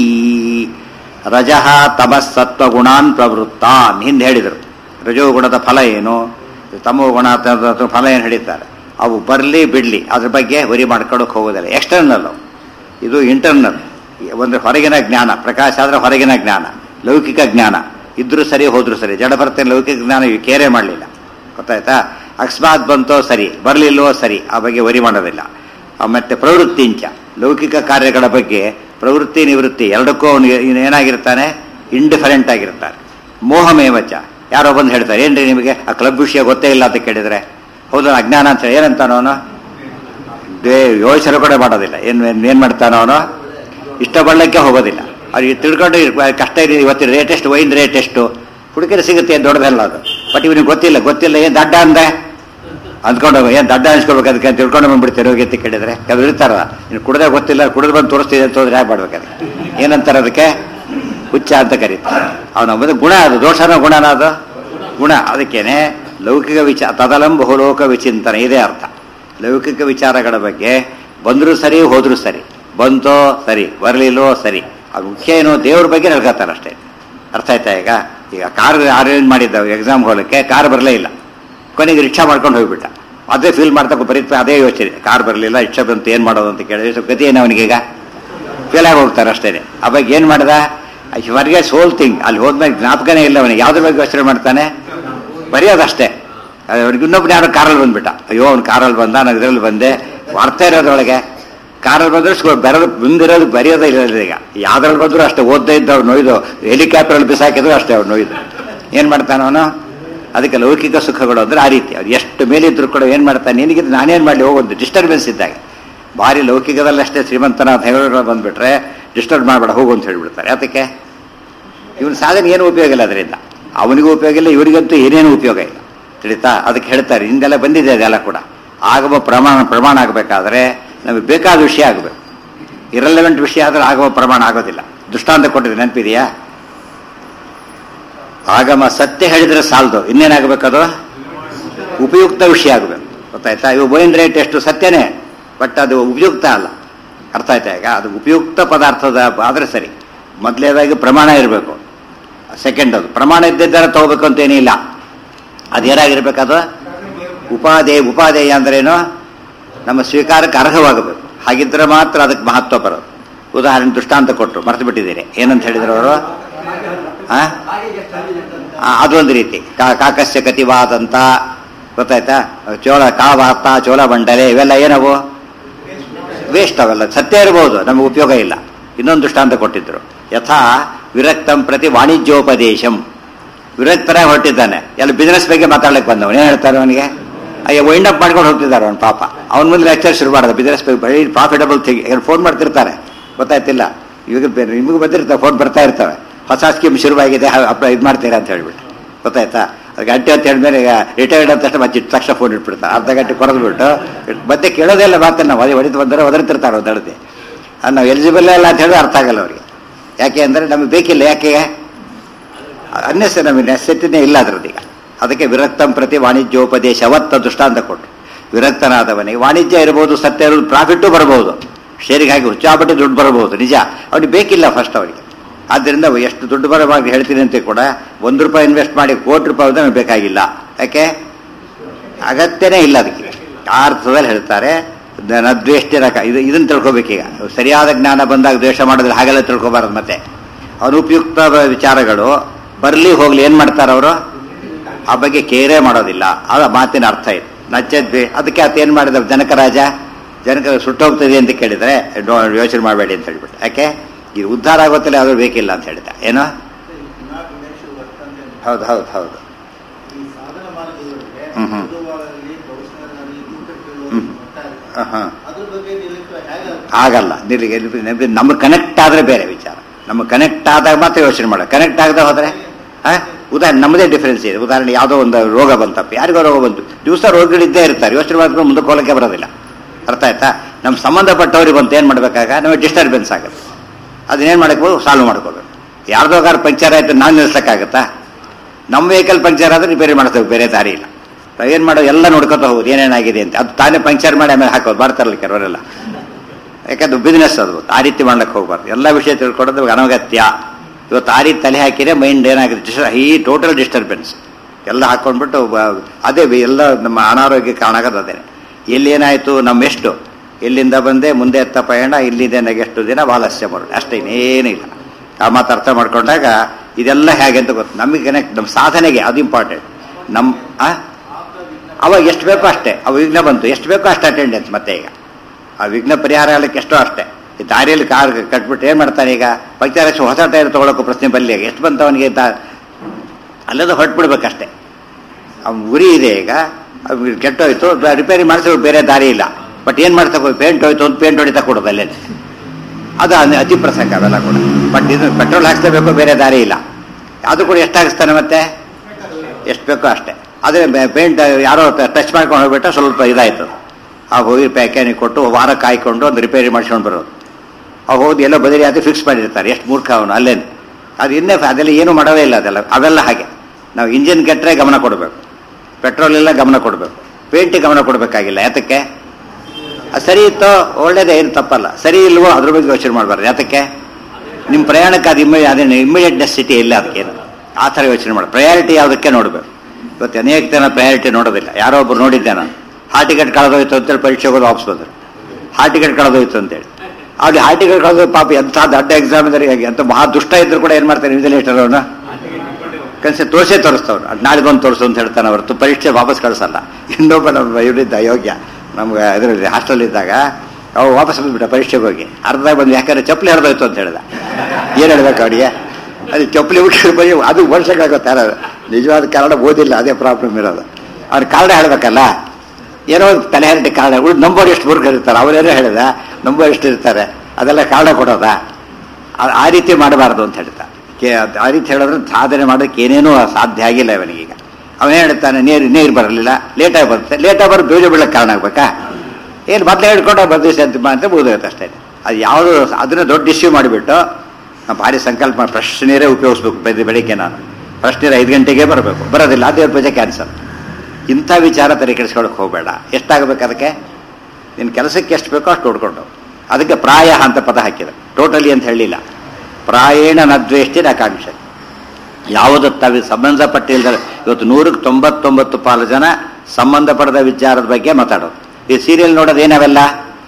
ರಜಃ ತಮಸ್ ಸತ್ವಗುಣಾನ್ ಪ್ರವೃತ್ತಾನ್ ಹಿಂದೆ ಹೇಳಿದರು ರಜೋಗುಣದ ಫಲ ಏನು ತಮೋ ಗುಣ ಫಲ ಏನು ಹೇಳಿದ್ದಾರೆ ಅವು ಬರಲಿ ಬಿಡಲಿ ಅದ್ರ ಬಗ್ಗೆ ವರಿ ಮಾಡ್ಕೊಳಕ್ಕೆ ಹೋಗೋದಿಲ್ಲ ಎಕ್ಸ್ಟರ್ನಲ್ ಇದು ಇಂಟರ್ನಲ್ ಒಂದು ಹೊರಗಿನ ಜ್ಞಾನ ಪ್ರಕಾಶ ಆದ್ರೆ ಹೊರಗಿನ ಜ್ಞಾನ ಲೌಕಿಕ ಜ್ಞಾನ ಇದ್ರೂ ಸರಿ ಹೋದ್ರು ಸರಿ ಜಡ ಬರುತ್ತೆ ಲೌಕಿಕ ಜ್ಞಾನ ಇವು ಕೇರೆ ಮಾಡಲಿಲ್ಲ ಗೊತ್ತಾಯ್ತಾ ಅಕಸ್ಮಾತ್ ಬಂತೋ ಸರಿ ಬರಲಿಲ್ಲವೋ ಸರಿ ಆ ಬಗ್ಗೆ ವರಿ ಮಾಡೋದಿಲ್ಲ ಆ ಮತ್ತೆ ಪ್ರವೃತ್ತಿಂಚ ಲೌಕಿಕ ಕಾರ್ಯಗಳ ಬಗ್ಗೆ ಪ್ರವೃತ್ತಿ ನಿವೃತ್ತಿ ಎರಡಕ್ಕೂ ಅವನು ಏನಾಗಿರ್ತಾನೆ ಇಂಡಿಫರೆಂಟ್ ಆಗಿರ್ತಾನೆ ಮೋಹಮೇವಚ ಯಾರೋ ಬಂದು ಹೇಳ್ತಾರೆ ಏನ್ರಿ ನಿಮಗೆ ಆ ಕ್ಲಬ್ ವಿಷಯ ಗೊತ್ತೇ ಇಲ್ಲ ಅಂತ ಕೇಳಿದ್ರೆ ಹೌದು ಅಜ್ಞಾನ ಅಂತ ಹೇಳಿ ಏನಂತಾನೋ ಅವನು ದೇ ಯೋಚನೆ ಕೂಡ ಮಾಡೋದಿಲ್ಲ ಏನ್ ಏನ್- ಏನ್ ಮಾಡ್ತಾನೋ ಅವನು ಇಷ್ಟ ಪಡ್ಲಿಕ್ಕೆ ಹೋಗೋದಿಲ್ಲ ಅವ್ರಿಗೆ ತಿಳ್ಕೊಂಡು ಇರ್- ಕಷ್ಟ ಇದೆ ಇವತ್ತಿನ ರೇಟ್ ಎಷ್ಟು ವೈನ್ ರೇಟ್ ಎಷ್ಟು ಹುಡುಕಿದ್ರೆ ಸಿಗುತ್ತೆ ಏನ್ ದೊಡ್ಡದಲ್ಲ ಅದು ಬಟ್ ಇವನಿಗೆ ಗೊತ್ತಿಲ್ಲ ಗೊತ್ತಿಲ್ಲ ಏನ್ ದಡ್ಡ ಅಂದೆ ಅಂದ್ಕೊಂಡು ಏನ್ ದಡ್ಡ ಅನ್ಸ್ಕೊಳ್ಬೇಕು ಅದಕ್ಕೆ ತಿಳ್ಕೊಂಡು ಬಂದ್ಬಿಡ್ತಾರೆ ಹೋಗಿ ಅಂತ ಕೇಳಿದ್ರೆ ಅದು ಇರ್ತಾರ ಇನ್ನು ಕುಡ್ದೆ ಗೊತ್ತಿಲ್ಲ ಕುಡಿದು ಬಂದು ತೋರಿಸ್ತಿದೆ ಅಂತ ಹೋದ್ರೆ ಯಾಕೆ ಮಾಡ್ಬೇಕು ಅದಕ್ಕೆ ಏನಂತಾರೆ ಅದಕ್ಕೆ ಹುಚ್ಚ ಅಂತ ಕರೀತಾರೆ ಅವನ ಒಂದು ಗುಣ ಅದು ದೋಷನ ಗುಣನ ಅದು ಗುಣ ಅದಕ್ಕೇನೆ ಲೌಕಿಕ ವಿಚಾರ ತದಲಂ ಬಹುಲೋಕ ವಿಚಿಂತನೆ ಇದೇ ಅರ್ಥ ಲೌಕಿಕ ವಿಚಾರಗಳ ಬಗ್ಗೆ ಬಂದರೂ ಸರಿ ಹೋದ್ರೂ ಸರಿ ಬಂತೋ ಸರಿ ಬರಲಿಲ್ಲೋ ಸರಿ ಅದು ಮುಖ್ಯ ಏನು ದೇವ್ರ ಬಗ್ಗೆ ಹೇಳ್ಕೊತಾರೆ ಅಷ್ಟೇ ಅರ್ಥ ಆಯ್ತಾ ಈಗ ಈಗ ಕಾರ್ ಅರೇಂಜ್ ಮಾಡಿದ್ದಾವೆ ಎಕ್ಸಾಮ್ ಹೋಗಲಿಕ್ಕೆ ಕಾರ್ ಬರಲೇ ಇಲ್ಲ ಕೊನೆಗೆ ರಿಕ್ಷಾ ಮಾಡ್ಕೊಂಡು ಹೋಗ್ಬಿಟ್ಟ ಅದೇ ಫೀಲ್ ಮಾಡ್ತಾ ಬರೀತ ಅದೇ ಯೋಚನೆ ಕಾರ್ ಬರಲಿಲ್ಲ ರಿಕ್ಷಾ ಬಂತು ಏನು ಮಾಡೋದು ಅಂತ ಕೇಳಿದ್ರೆ ಸ್ವಲ್ಪ ಗತಿ ಏನು ಅವನಿಗೆ ಈಗ ಫೇಲ್ ಆಗಿ ಹೋಗ್ತಾರೆ ಅಷ್ಟೇ ಅವಾಗ ಏನು ಮಾಡ್ದ ಹೊರಗೆ ಸೋಲ್ ಥಿಂಗ್ ಅಲ್ಲಿ ಹೋದ್ಮೇಲೆ ಜ್ಞಾಪಕನೇ ಇಲ್ಲ ಅವನಿಗೆ ಯಾವ್ದ್ರ ಬಗ್ಗೆ ಯೋಚನೆ ಮಾಡ್ತಾನೆ ಬರೆಯೋದಷ್ಟೇ ಅವ್ರಿಗೆ ಇನ್ನೊಬ್ಬರು ಯಾರೋ ಕಾರಲ್ಲಿ ಬಂದ್ಬಿಟ್ಟ ಅಯ್ಯೋ ಅವ್ನು ಕಾರಲ್ಲಿ ಬಂದ ನಾನು ಇದರಲ್ಲಿ ಬಂದೆ ಅರ್ಥ ಇರೋದ್ರೊಳಗೆ ಕಾರಲ್ಲಿ ಬಂದ್ರೆ ಸ್ಕೂ ಬರೋದು ಮುಂದಿರೋದು ಬರೆಯೋದೇ ಇರೋದಿಲ್ಲ ಈಗ ಯಾವ್ದ್ರಲ್ಲಿ ಬಂದ್ರು ಅಷ್ಟೇ ಓದ್ದೇ ಇದ್ದ ಅವ್ನು ನೋಯ್ದು ಹೆಲಿಕಾಪ್ಟರಲ್ಲಿ ಬಿಸಾಕಿದ್ರು ಅಷ್ಟೇ ಅವ್ನು ನೋಯ್ದು ಏನು ಮಾಡ್ತಾನೆ ಅವನು ಅದಕ್ಕೆ ಲೌಕಿಕ ಸುಖಗಳು ಅಂದ್ರೆ ಆ ರೀತಿ ಅವ್ರು ಎಷ್ಟು ಮೇಲಿದ್ರು ಕೂಡ ಏನು ಮಾಡ್ತಾನೆ ನಿನಗಿದ್ದು ನಾನೇನು ಮಾಡಲಿ ಹೋಗೋದು ಡಿಸ್ಟರ್ಬೆನ್ಸ್ ಇದ್ದಾಗ ಭಾರಿ ಲೌಕಿಕದಲ್ಲಷ್ಟೇ ಶ್ರೀಮಂತನ ದೇವರುಗಳು ಬಂದ್ಬಿಟ್ರೆ ಡಿಸ್ಟರ್ಬ್ ಮಾಡಬೇಡ ಹೋಗು ಅಂತ ಹೇಳ್ಬಿಡ್ತಾರೆ ಅದಕ್ಕೆ ಇವನ ಸಾಧನೆ ಏನು ಉಪಯೋಗ ಇಲ್ಲ ಅದರಿಂದ ಅವನಿಗೂ ಉಪಯೋಗ ಇಲ್ಲ ಇವರಿಗಂತೂ ಏನೇನು ಉಪಯೋಗ ಇಲ್ಲ ತಿಳಿತಾ ಅದಕ್ಕೆ ಹೇಳ್ತಾರೆ ಹಿಂದೆಲ್ಲ ಬಂದಿದೆ ಅದೆಲ್ಲ ಕೂಡ ಆಗಮ ಪ್ರಮಾಣ ಪ್ರಮಾಣ ಆಗಬೇಕಾದ್ರೆ ನಮಗೆ ಬೇಕಾದ ವಿಷಯ ಆಗಬೇಕು ಇರಲೆವೆಂಟ್ ವಿಷಯ ಆದರೆ ಆಗಮ ಪ್ರಮಾಣ ಆಗೋದಿಲ್ಲ ದೃಷ್ಟಾಂತ ಕೊಟ್ಟಿದೆ ನೆನಪಿದೆಯಾ ಆಗಮ ಸತ್ಯ ಹೇಳಿದ್ರೆ ಸಾಲದು ಇನ್ನೇನಾಗಬೇಕದು ಉಪಯುಕ್ತ ವಿಷಯ ಆಗಬೇಕು ಗೊತ್ತಾಯ್ತಾ ಇವು ಬೋಯಿನ್ ರೇಟ್ ಎಷ್ಟು ಸತ್ಯನೇ ಬಟ್ ಅದು ಉಪಯುಕ್ತ ಅಲ್ಲ ಅರ್ಥ ಆಯ್ತಾ ಈಗ ಅದು ಉಪಯುಕ್ತ ಪದಾರ್ಥದ ಆದರೆ ಸರಿ ಮೊದಲೇದಾಗಿ ಪ್ರಮಾಣ ಇರಬೇಕು ಸೆಕೆಂಡ್ ಅದು ಪ್ರಮಾಣ ಇದ್ದಿದ್ದಾರೆ ತಗೋಬೇಕು ಅಂತ ಏನಿಲ್ಲ ಅದೇನಾಗಿರ್ಬೇಕದು ಉಪಾದೇಯ ಉಪಾದೇಯ ಅಂದ್ರೇನು ನಮ್ಮ ಸ್ವೀಕಾರಕ್ಕೆ ಅರ್ಹವಾಗಬೇಕು ಹಾಗಿದ್ರೆ ಮಾತ್ರ ಅದಕ್ಕೆ ಮಹತ್ವ ಬರೋದು ಉದಾಹರಣೆ ದೃಷ್ಟಾಂತ ಕೊಟ್ಟರು ಮರ್ತು ಬಿಟ್ಟಿದ್ದೀರಿ ಏನಂತ ಹೇಳಿದ್ರು ಅವರು ಆ? ಆ, ಅದೊಂದು ರೀತಿ ಕಾ- ಕಾಕಸ್ಯ ಕತಿವಾದಂತ ಗೊತ್ತಾಯ್ತಾ ಚೋಳ ಕಾವಾರ್ತ ಚೋಳ ಬಂಡಲೆ ಇವೆಲ್ಲ ಏನವು ವೇಸ್ಟ್ ಅವೆಲ್ಲ ಸತ್ಯ ಇರಬಹುದು ನಮಗೆ ಉಪಯೋಗ ಇಲ್ಲ ಇನ್ನೊಂದು ದೃಷ್ಟಾಂತ ಕೊಟ್ಟಿದ್ರು ಯಥಾ ವಿರಕ್ತಂ ಪ್ರತಿ ವಾಣಿಜ್ಯೋಪದೇಶಂ ವಿರಕ್ತರ ಹೊರಟಿದ್ದಾನೆ ಎಲ್ಲ ಬಿಸ್ನೆಸ್ ಬಗ್ಗೆ ಮಾತಾಡ್ಲಿಕ್ಕೆ ಬಂದವನು ಏನು ಹೇಳ್ತಾರೆ ಅವನಿಗೆ ಅಯ್ಯೋ ವೈಂಡ್ ಅಪ್ ಮಾಡ್ಕೊಂಡು ಹೋಗ್ತಿದ್ದಾರೆ ಅವನ ಪಾಪ ಅವನ ಮುಂದೆ ಲೆಕ್ಚರ್ ಶುರು ಮಾಡೋದು ಬಿಸ್ನೆಸ್ ಬಗ್ಗೆ ಬರೀ ಪ್ರಾಫಿಟಬಲ್ ಥಿಂಗ್ ಫೋನ್ ಮಾಡ್ತಿರ್ತಾರೆ ಗೊತ್ತಾಯ್ತಿಲ್ಲ ಇವಾಗ ಬೇರೆ ನಿಮಗೂ ಬಂದಿರ್ತಾರೆ ಫೋನ್ ಬರ್ತಾ ಇರ್ತವೆ ಹೊಸ ಸ್ಕೀಮ್ ಶುರುವಾಗಿದೆ ಅಪ್ಪ ಇದು ಮಾಡ್ತೀರಾ ಅಂತ ಹೇಳ್ಬಿಟ್ಟು ಗೊತ್ತಾಯ್ತಾ ಅದು ಗಂಟೆ ಅಂತ ಹೇಳಿದ್ಮೇಲೆ ಈಗ ರಿಟೈರ್ಡ್ ಅಂತ ತಕ್ಷಣ ಮತ್ತೆ ಇಟ್ಟು ತಕ್ಷಣ ಫೋನ್ ಇಟ್ಬಿಡ್ತಾರೆ ಅರ್ಧ ಗಂಟೆ ಕೊರೆದ್ಬಿಟ್ಟು ಮತ್ತೆ ಕೇಳೋದೇ ಇಲ್ಲ ಮಾತನ್ನ ನಾವು ಅದೇ ಹೊಡಿತು ಬಂದರೆ ಒದರ್ತಿರ್ತಾರೆ ಒಂದು ಅಳತೆ ಅದು ನಾವು ಎಲಿಜಿಬಲ್ ಇಲ್ಲ ಅಂತ ಹೇಳಿದ್ರೆ ಅರ್ಥ ಆಗಲ್ಲ ಅವರಿಗೆ ಯಾಕೆ ಅಂದರೆ ನಮಗೆ ಬೇಕಿಲ್ಲ ಯಾಕೆ ಅನ್ನೆಸ ನಮಗೆ ನೆಸೆಸಿಟಿನೇ ಇಲ್ಲ ಅದರದೀಗ ಅದಕ್ಕೆ ವಿರಕ್ತಂ ಪ್ರತಿ ವಾಣಿಜ್ಯೋಪದೇಶ ಅವತ್ತ ದೃಷ್ಟಾಂತ ಕೊಟ್ಟು ವಿರಕ್ತನಾದವನಿಗೆ ವಾಣಿಜ್ಯ ಇರಬಹುದು ಸತ್ಯ ಇರೋದು ಪ್ರಾಫಿಟ್ಟು ಬರಬಹುದು ಶೇರಿಗೆ ಹಾಕಿ ಹುಚ್ಚಾಪಟ್ಟಿ ದುಡ್ಡು ಬರಬಹುದು ನಿಜ ಅವನಿಗೆ ಬೇಕಿಲ್ಲ ಫಸ್ಟ್ ಅವರಿಗೆ ಆದ್ದರಿಂದ ಎಷ್ಟು ದುಡ್ಡು ಬರವಾಗಿ ಹೇಳ್ತೀನಿ ಅಂತ ಕೂಡ ಒಂದು ರೂಪಾಯಿ ಇನ್ವೆಸ್ಟ್ ಮಾಡಿ ಕೋಟಿ ರೂಪಾಯಿ ನಮಗೆ ಬೇಕಾಗಿಲ್ಲ ಯಾಕೆ ಅಗತ್ಯನೇ ಇಲ್ಲ ಅದಕ್ಕೆ ಆ ಅರ್ಥದಲ್ಲಿ ಹೇಳ್ತಾರೆ ನ- ದ್ವೇಷ್ಟಿರಕ ಇದು ಇದನ್ನ ತಿಳ್ಕೊಬೇಕೀಗ ಸರಿಯಾದ ಜ್ಞಾನ ಬಂದಾಗ ದ್ವೇಷ ಮಾಡಿದ್ರೆ ಹಾಗೆಲ್ಲ ತಿಳ್ಕೊಬಾರದು ಮತ್ತೆ ಅನುಪಯುಕ್ತ ವಿಚಾರಗಳು ಬರ್ಲಿ ಹೋಗ್ಲಿ ಏನ್ ಮಾಡ್ತಾರೆ ಅವರು ಆ ಬಗ್ಗೆ ಕೇರೇ ಮಾಡೋದಿಲ್ಲ ಅದು ಮಾತಿನ ಅರ್ಥ ಇದು ನಚ್ಚದ್ವಿ ಅದಕ್ಕೆ ಆತ ಏನ್ ಮಾಡಿದ ಜನಕ ರಾಜ ಜನಕ ಸುಟ್ಟೋಗ್ತದೆ ಅಂತ ಕೇಳಿದ್ರೆ ನೋ- ಯೋಚನೆ ಮಾಡಬೇಡಿ ಅಂತ ಹೇಳ್ಬಿಟ್ಟು ಯಾಕೆ ಇದು ಉದ್ಧಾರ ಆಗೋತ್ತಿಲ್ಲ ಅದು ಬೇಕಿಲ್ಲ ಅಂತ ಹೇಳಿದ ಏನೋ ಹೌದು ಹೌದು ಹೌದು ಈ ಸಾಧನ ಮಾರ್ಗದೊಳಗೆ ಹ್ಮ್ ಹ್ಮ್. ಓದುವಾಗಲಿ, ಭವಿಷ್ಯದಲ್ಲಿ ಊಟ ಕೇಳುವ ಹ್ಮ್. ಮಟ್ಟ ಇದೆ. ಹ, ಹ. ಅದ್ರ ಬಗ್ಗೆ ನಿಲ್ಲಿಸುವ ಹೇಗೆ ಆಗಲ್ಲ ನಿಮಗೆ ನಮಗೆ ಕನೆಕ್ಟ್ ಆದ್ರೆ ಬೇರೆ ವಿಚಾರ ನಮಗೆ ಕನೆಕ್ಟ್ ಆದಾಗ ಮಾತ್ರ ಯೋಚನೆ ಮಾಡ ಕನೆಕ್ಟ್ ಆಗದೆ ಹೋದ್ರೆ ಆ? ಉದಾಹರಣೆ ನಮ್ಮದೇ ಡಿಫರೆನ್ಸ್ ಇದೆ ಉದಾಹರಣೆ ಯಾವುದೋ ಒಂದು ರೋಗ ಬಂತಪ್ಪ ಯಾರಿಗೋ ರೋಗ ಬಂತು ದಿವಸ ರೋಗಗಳಿದ್ದೇ ಇರ್ತಾರೆ ಯೋಚನೆ ಮಾಡಿದ್ರೆ ಮುಂದಕ್ಕೆ ಹೋಗಕ್ಕೆ ಬರೋದಿಲ್ಲ ಅರ್ಥ ಆಯ್ತಾ ನಮ್ಮ ಸಂಬಂಧಪಟ್ಟವ್ರಿಗೆ ಬಂತು ಏನು ಮಾಡ್ಬೇಕಾಗ ನಮಗೆ ಡಿಸ್ಟರ್ಬೆನ್ಸ್ ಆಗುತ್ತೆ ಅದನ್ನೇನು ಮಾಡಬೇಕು ಸಾಲ್ವ್ ಮಾಡ್ಕೋಬೇಕು ಯಾರ್ದೋ ಕಾರ್ ಪಂಕ್ಚರ್ ಆಯ್ತು ನಾನು ನಿಲ್ಸಕ್ಕಾಗತ್ತಾ ನಮ್ಮ ವೆಹಿಕಲ್ ಪಂಕ್ಚರ್ ಆದ್ರೆ ರಿಪೇರಿ ಮಾಡ್ತೇವೆ ಬೇರೆ ದಾರಿ ಇಲ್ಲ ಏನು ಮಾಡೋ ಎಲ್ಲ ನೋಡ್ಕೊತ ಹೋಗುದು ಏನೇನಾಗಿದೆ ಅಂತ ಅದು ತಾನೇ ಪಂಕ್ಚರ್ ಮಾಡಿ ಆಮೇಲೆ ಹಾಕೋದು ಮಾಡ್ತಾರಲ್ಲ ಕೆಲವರೆಲ್ಲ ಯಾಕಂದ್ರೆ ಬಿಸ್ನೆಸ್ ಅದು ಆ ರೀತಿ ಮಾಡ್ಲಿಕ್ಕೆ ಹೋಗ್ಬಾರ್ದು ಎಲ್ಲ ವಿಷಯ ತಿಳ್ಕೊಡೋದು ಇವಾಗ ಅನಗತ್ಯ ಇವತ್ತು ಆ ರೀತಿ ತಲೆ ಹಾಕಿದ್ರೆ ಮೈಂಡ್ ಏನಾಗುತ್ತೆ ಡಿಸ್ಟರ್ ಈ ಟೋಟಲ್ ಡಿಸ್ಟರ್ಬೆನ್ಸ್ ಎಲ್ಲ ಹಾಕೊಂಡ್ಬಿಟ್ಟು ಬ- ಅದೇ ಬಿ- ಎಲ್ಲ ನಮ್ಮ ಅನಾರೋಗ್ಯಕ್ಕೆ ಕಾರಣ ಆಗೋದು ಅದೇ ಎಲ್ಲಿ ಏನಾಯ್ತು ನಮ್ಮ ಎಷ್ಟು ಎಲ್ಲಿಂದ ಬಂದೆ ಮುಂದೆ ಎತ್ತ ಪಯಣ ಇಲ್ಲಿದೆ ಎಷ್ಟು ದಿನ ವಾಲಸ್ಯ ಮರಳು ಅಷ್ಟೇ ಇನ್ನೇನು ಇಲ್ಲ ಆ ಮಾತು ಅರ್ಥ ಮಾಡ್ಕೊಂಡಾಗ ಇದೆಲ್ಲ ಹೇಗೆ ಅಂತ ಗೊತ್ತು ನಮಗೆ ಕನೆಕ್ಟ್ ನಮ್ಮ ಸಾಧನೆಗೆ ಅದು ಇಂಪಾರ್ಟೆಂಟ್ ನಮ್ಮ ಆ? ಅವಾಗ ಎಷ್ಟು ಬೇಕೋ ಅಷ್ಟೇ ಅವ ವಿಘ್ನ ಬಂತು ಎಷ್ಟು ಬೇಕೋ ಅಷ್ಟು ಅಟೆಂಡೆನ್ಸ್ ಮತ್ತೆ ಈಗ ಆ ವಿಘ್ನ ಪರಿಹಾರ ಆಗಲಿಕ್ಕೆ ಎಷ್ಟೋ ಅಷ್ಟೇ ಈ ದಾರಿಯಲ್ಲಿ ಕಾರ್ ಕಟ್ಬಿಟ್ಟು ಏನು ಮಾಡ್ತಾನೆ ಈಗ ಪಂಕ್ಚರ್ ಹೊಸ ಟೈರ್ ತೊಗೊಳಕ್ಕೂ ಪ್ರಶ್ನೆ ಬರಲಿ ಎಷ್ಟು ಬಂತು ಅವನಿಗೆ ದಾ ಅಲ್ಲದ ಹೊರಟ್ಬಿಡ್ಬೇಕಷ್ಟೇ ಅವ್ನ ಗುರಿ ಇದೆ ಈಗ ಅವ್ನಿಗೆ ಕೆಟ್ಟೋಯ್ತು ಬ- ರಿಪೇರಿ ಮಾಡಿಸೋದು ಬೇರೆ ದಾರಿ ಇಲ್ಲ ಬಟ್ ಏನು ಮಾಡ್ತಾ ಪೇಂಟ್ ಹೋಯ್ತು ಒಂದು ಪೇಂಟ್ ಹೊಡಿತಾ ಕೊಡೋದು ಅಲ್ಲೇ ಅದು ಅನ್- ಅತಿ ಪ್ರಸಂಗ ಅವೆಲ್ಲ ಕೂಡ ಬಟ್ ಇದು ಪೆಟ್ರೋಲ್ ಹಾಕ್ಸ್ಲೇಬೇಕು ಬೇರೆ ದಾರಿ ಇಲ್ಲ ಅದು ಕೂಡ ಎಷ್ಟು ಹಾಕಿಸ್ತಾನೆ ಮತ್ತೆ ಎಷ್ಟು ಬೇಕೋ ಅಷ್ಟೇ ಆದರೆ ಪೇಂಟ್ ಯಾರೋ ಟಚ್ ಮಾಡ್ಕೊಂಡು ಹೋಗ್ಬಿಟ್ರೆ ಸ್ವಲ್ಪ ಇದಾಯ್ತು ಆ ಹೋಗಿ ಪ್ಯಾಕ್ಯಾನಿಗೆ ಕೊಟ್ಟು ವಾರ ಕಾಯ್ಕೊಂಡು ಒಂದು ರಿಪೇರಿ ಮಾಡ್ಸ್ಕೊಂಡು ಬರೋದು ಅವು ಹೋಗಿ ಎಲ್ಲ ಬದಲಿ ಅದು ಫಿಕ್ಸ್ ಮಾಡಿರ್ತಾರೆ ಎಷ್ಟು ಮೂರ್ಖ ಅವನು ಅಲ್ಲೇನು ಅದು ಇನ್ನೇ ಅದೆಲ್ಲ ಏನು ಮಾಡೋದೇ ಇಲ್ಲ ಅದೆಲ್ಲ ಅವೆಲ್ಲ ಹಾಗೆ ನಾವು ಇಂಜಿನ್ ಕೆಟ್ಟರೆ ಗಮನ ಕೊಡಬೇಕು ಪೆಟ್ರೋಲ್ ಎಲ್ಲ ಗಮನ ಕೊಡಬೇಕು ಪೇಂಟಿಗೆ ಗಮನ ಕೊಡಬೇಕಾಗಿಲ್ಲ ಯಾತಕ್ಕೆ ಅದು ಸರಿ ಇತ್ತೋ ಒಳ್ಳೇದೇ ಏನು ತಪ್ಪಲ್ಲ ಸರಿ ಇಲ್ವೋ ಅದ್ರ ಬಗ್ಗೆ ಯೋಚನೆ ಮಾಡಬಾರ್ದು ಯಾತಕ್ಕೆ ನಿಮ್ಮ ಪ್ರಯಾಣಕ್ಕೆ ಅದು ಇಮ್ಮಿ ಅದೇ ಇಮ್ಮಿಡಿಯೇಟ್ ನೆಸಿಟಿ ಇಲ್ಲ ಅದಕ್ಕೇನು ಆ ಥರ ಯೋಚನೆ ಮಾಡಿ ಪ್ರಯಾರಿಟಿ ಯಾವುದಕ್ಕೆ ನೋಡಬೇಕು ಇವತ್ತು ಅನೇಕ ಜನ ಪ್ರಯಾರಿಟಿ ನೋಡೋದಿಲ್ಲ ಯಾರೋ ಒಬ್ರು ನೋಡಿದ್ದೆ ನಾನು ಹಾಲ್ ಟಿಕೆಟ್ ಕಳೆದೋಯ್ತು ಅಂತೇಳಿ ಪರೀಕ್ಷೆ ಹೋಗೋದು ವಾಪಸ್ ಬಂದರು ಹಾಲ್ ಟಿಕೆಟ್ ಕಳೆದೋಯ್ತು ಅಂತೇಳಿ ಅವ್ರಿಗೆ ಹಾಲ್ ಟಿಕೆಟ್ ಕಳೆದು ಪಾಪ ಎಂಥ ದೊಡ್ಡ ಎಕ್ಸಾಮ್ ಇದ್ದಾರೆ ಎಂಥ ಮಹಾ ದುಷ್ಟ ಇದ್ರು ಕೂಡ ಏನು ಮಾಡ್ತಾರೆ ಇನ್ವಿಜಿಲೇಟರ್ ಅವನು ಕನ್ಸೆ ತೋರಿಸೇ ತೋರಿಸ್ತವ್ರು ಅದು ನಾಳೆ ಬಂದು ತೋರಿಸು ಅಂತ ಹೇಳ್ತಾನೆ ಹೊರತು ಪರೀಕ್ಷೆ ವಾಪಸ್ ಕಳಿಸಲ್ಲ ಇನ್ನೊಬ್ಬ ನಮ್ಮ ಇವರಿದ್ದ ಅಯೋಗ್ಯ ನಮ್ಗೆ ಇದರಲ್ಲಿ ಹಾಸ್ಟೆಲ್ ಇದ್ದಾಗ ಅವು ವಾಪಸ್ ಬಂದ್ಬಿಟ್ಟ ಪರೀಕ್ಷೆಗೆ ಹೋಗಿ ಅರ್ಧದಾಗ ಬಂದು ಯಾಕಂದ್ರೆ ಚಪ್ಪಲಿ ಹರಿದೋಯ್ತು ಅಂತ ಹೇಳ್ದ ಏನು ಹೇಳ್ಬೇಕು ಅವರಿಗೆ ಅದು ಚಪ್ಪಲಿ ಹುಟ್ಟಿದ ಬರೀ ಅದು ವರ್ಷಗಳಾಗುತ್ತೆ ನಿಜವಾದ ಕನ್ನಡ ಓದಿಲ್ಲ ಅದೇ ಪ್ರಾಬ್ಲಮ್ ಇರೋದು ಅವ್ರ ಕಾರಣ ಹೇಳ್ಬೇಕಲ್ಲ ಏನೋ ಒಂದು ತಲೆಹರಟೆ ಕಾರಣ ಉಳಿದು ನಂಬೋರು ಎಷ್ಟು ಬುರ್ಗ ಇರ್ತಾರೆ ಅವರೇನೋ ಹೇಳಿದ ನಂಬೋರು ಎಷ್ಟು ಇರ್ತಾರೆ ಅದೆಲ್ಲ ಕಾರಣ ಕೊಡೋದಾ ಆ- ಆ ರೀತಿ ಮಾಡಬಾರ್ದು ಅಂತ ಹೇಳ್ತಾ ಕೆ- ಅದ್- ಆ ರೀತಿ ಹೇಳಿದ್ರೆ ಸಾಧನೆ ಮಾಡೋದಕ್ಕೆ ಏನೇನೂ ಸಾಧ್ಯ ಆಗಿಲ್ಲ ಇವನಿಗೀಗ ಅವನೇ ಹೇಳ್ತಾನೆ ನೀರು ನೀರು ಬರಲಿಲ್ಲ ಲೇಟಾಗಿ ಬರುತ್ತೆ ಲೇಟಾಗಿ ಬರೋದು ಬೇಜ ಬೀಳಕ್ಕೆ ಕಾರಣ ಆಗ್ಬೇಕಾ ಏನು ಮೊದಲೇ ಹಿಡ್ಕೊಂಡು ಬರ್ದು ಅಂತ ಅಂತ ಮುಗಿದೋಗುತ್ತೆ ಅಷ್ಟೇ ಅದು ಯಾವುದು ಅದನ್ನ ದೊಡ್ಡ ಇಶ್ಯೂ ಮಾಡಿಬಿಟ್ಟು ನಾವು ಭಾರಿ ಸಂಕಲ್ಪ ಮಾಡಿ ಫ್ರೆಶ್ ನೀರೇ ಉಪಯೋಗಿಸ್ಬೇಕು ಬೆಳಗ್ಗೆ ಬೆಳಿಗ್ಗೆ ನಾನು ಫ್ರೆಶ್ ನೀರು ಐದು ಗಂಟೆಗೆ ಬರಬೇಕು ಬರೋದಿಲ್ಲ ಅದೇ ಪೂಜೆ ಕ್ಯಾನ್ಸಲ್ ಇಂಥ ವಿಚಾರ ತಲೆ ಕೆಡಿಸ್ಕೊಳಕ್ಕೆ ಹೋಗಬೇಡ ಎಷ್ಟಾಗಬೇಕು ಅದಕ್ಕೆ ನಿನ್ನ ಕೆಲಸಕ್ಕೆ ಎಷ್ಟು ಬೇಕೋ ಅಷ್ಟು ಹೊಡ್ಕೊಂಡು ಅದಕ್ಕೆ ಪ್ರಾಯ ಅಂತ ಪದ ಹಾಕಿದೆ ಟೋಟಲಿ ಅಂತ ಹೇಳಿಲ್ಲ ಪ್ರಾಯೇಣ ನದ್ವೇಷ್ಟಿ ಆಕಾಂಕ್ಷೆ ಯಾವುದು ತಾವು ಸಂಬಂಧಪಟ್ಟಿಲ್ದ ಇವತ್ತು ನೂರಕ್ಕೆ ತೊಂಬತ್ತೊಂಬತ್ತು ಪಾಲು ಜನ ಸಂಬಂಧಪಡದ ವಿಚಾರದ ಬಗ್ಗೆ ಮಾತಾಡೋದು ಈ ಸೀರಿಯಲ್ ನೋಡೋದು ಏನಾವೆಲ್ಲ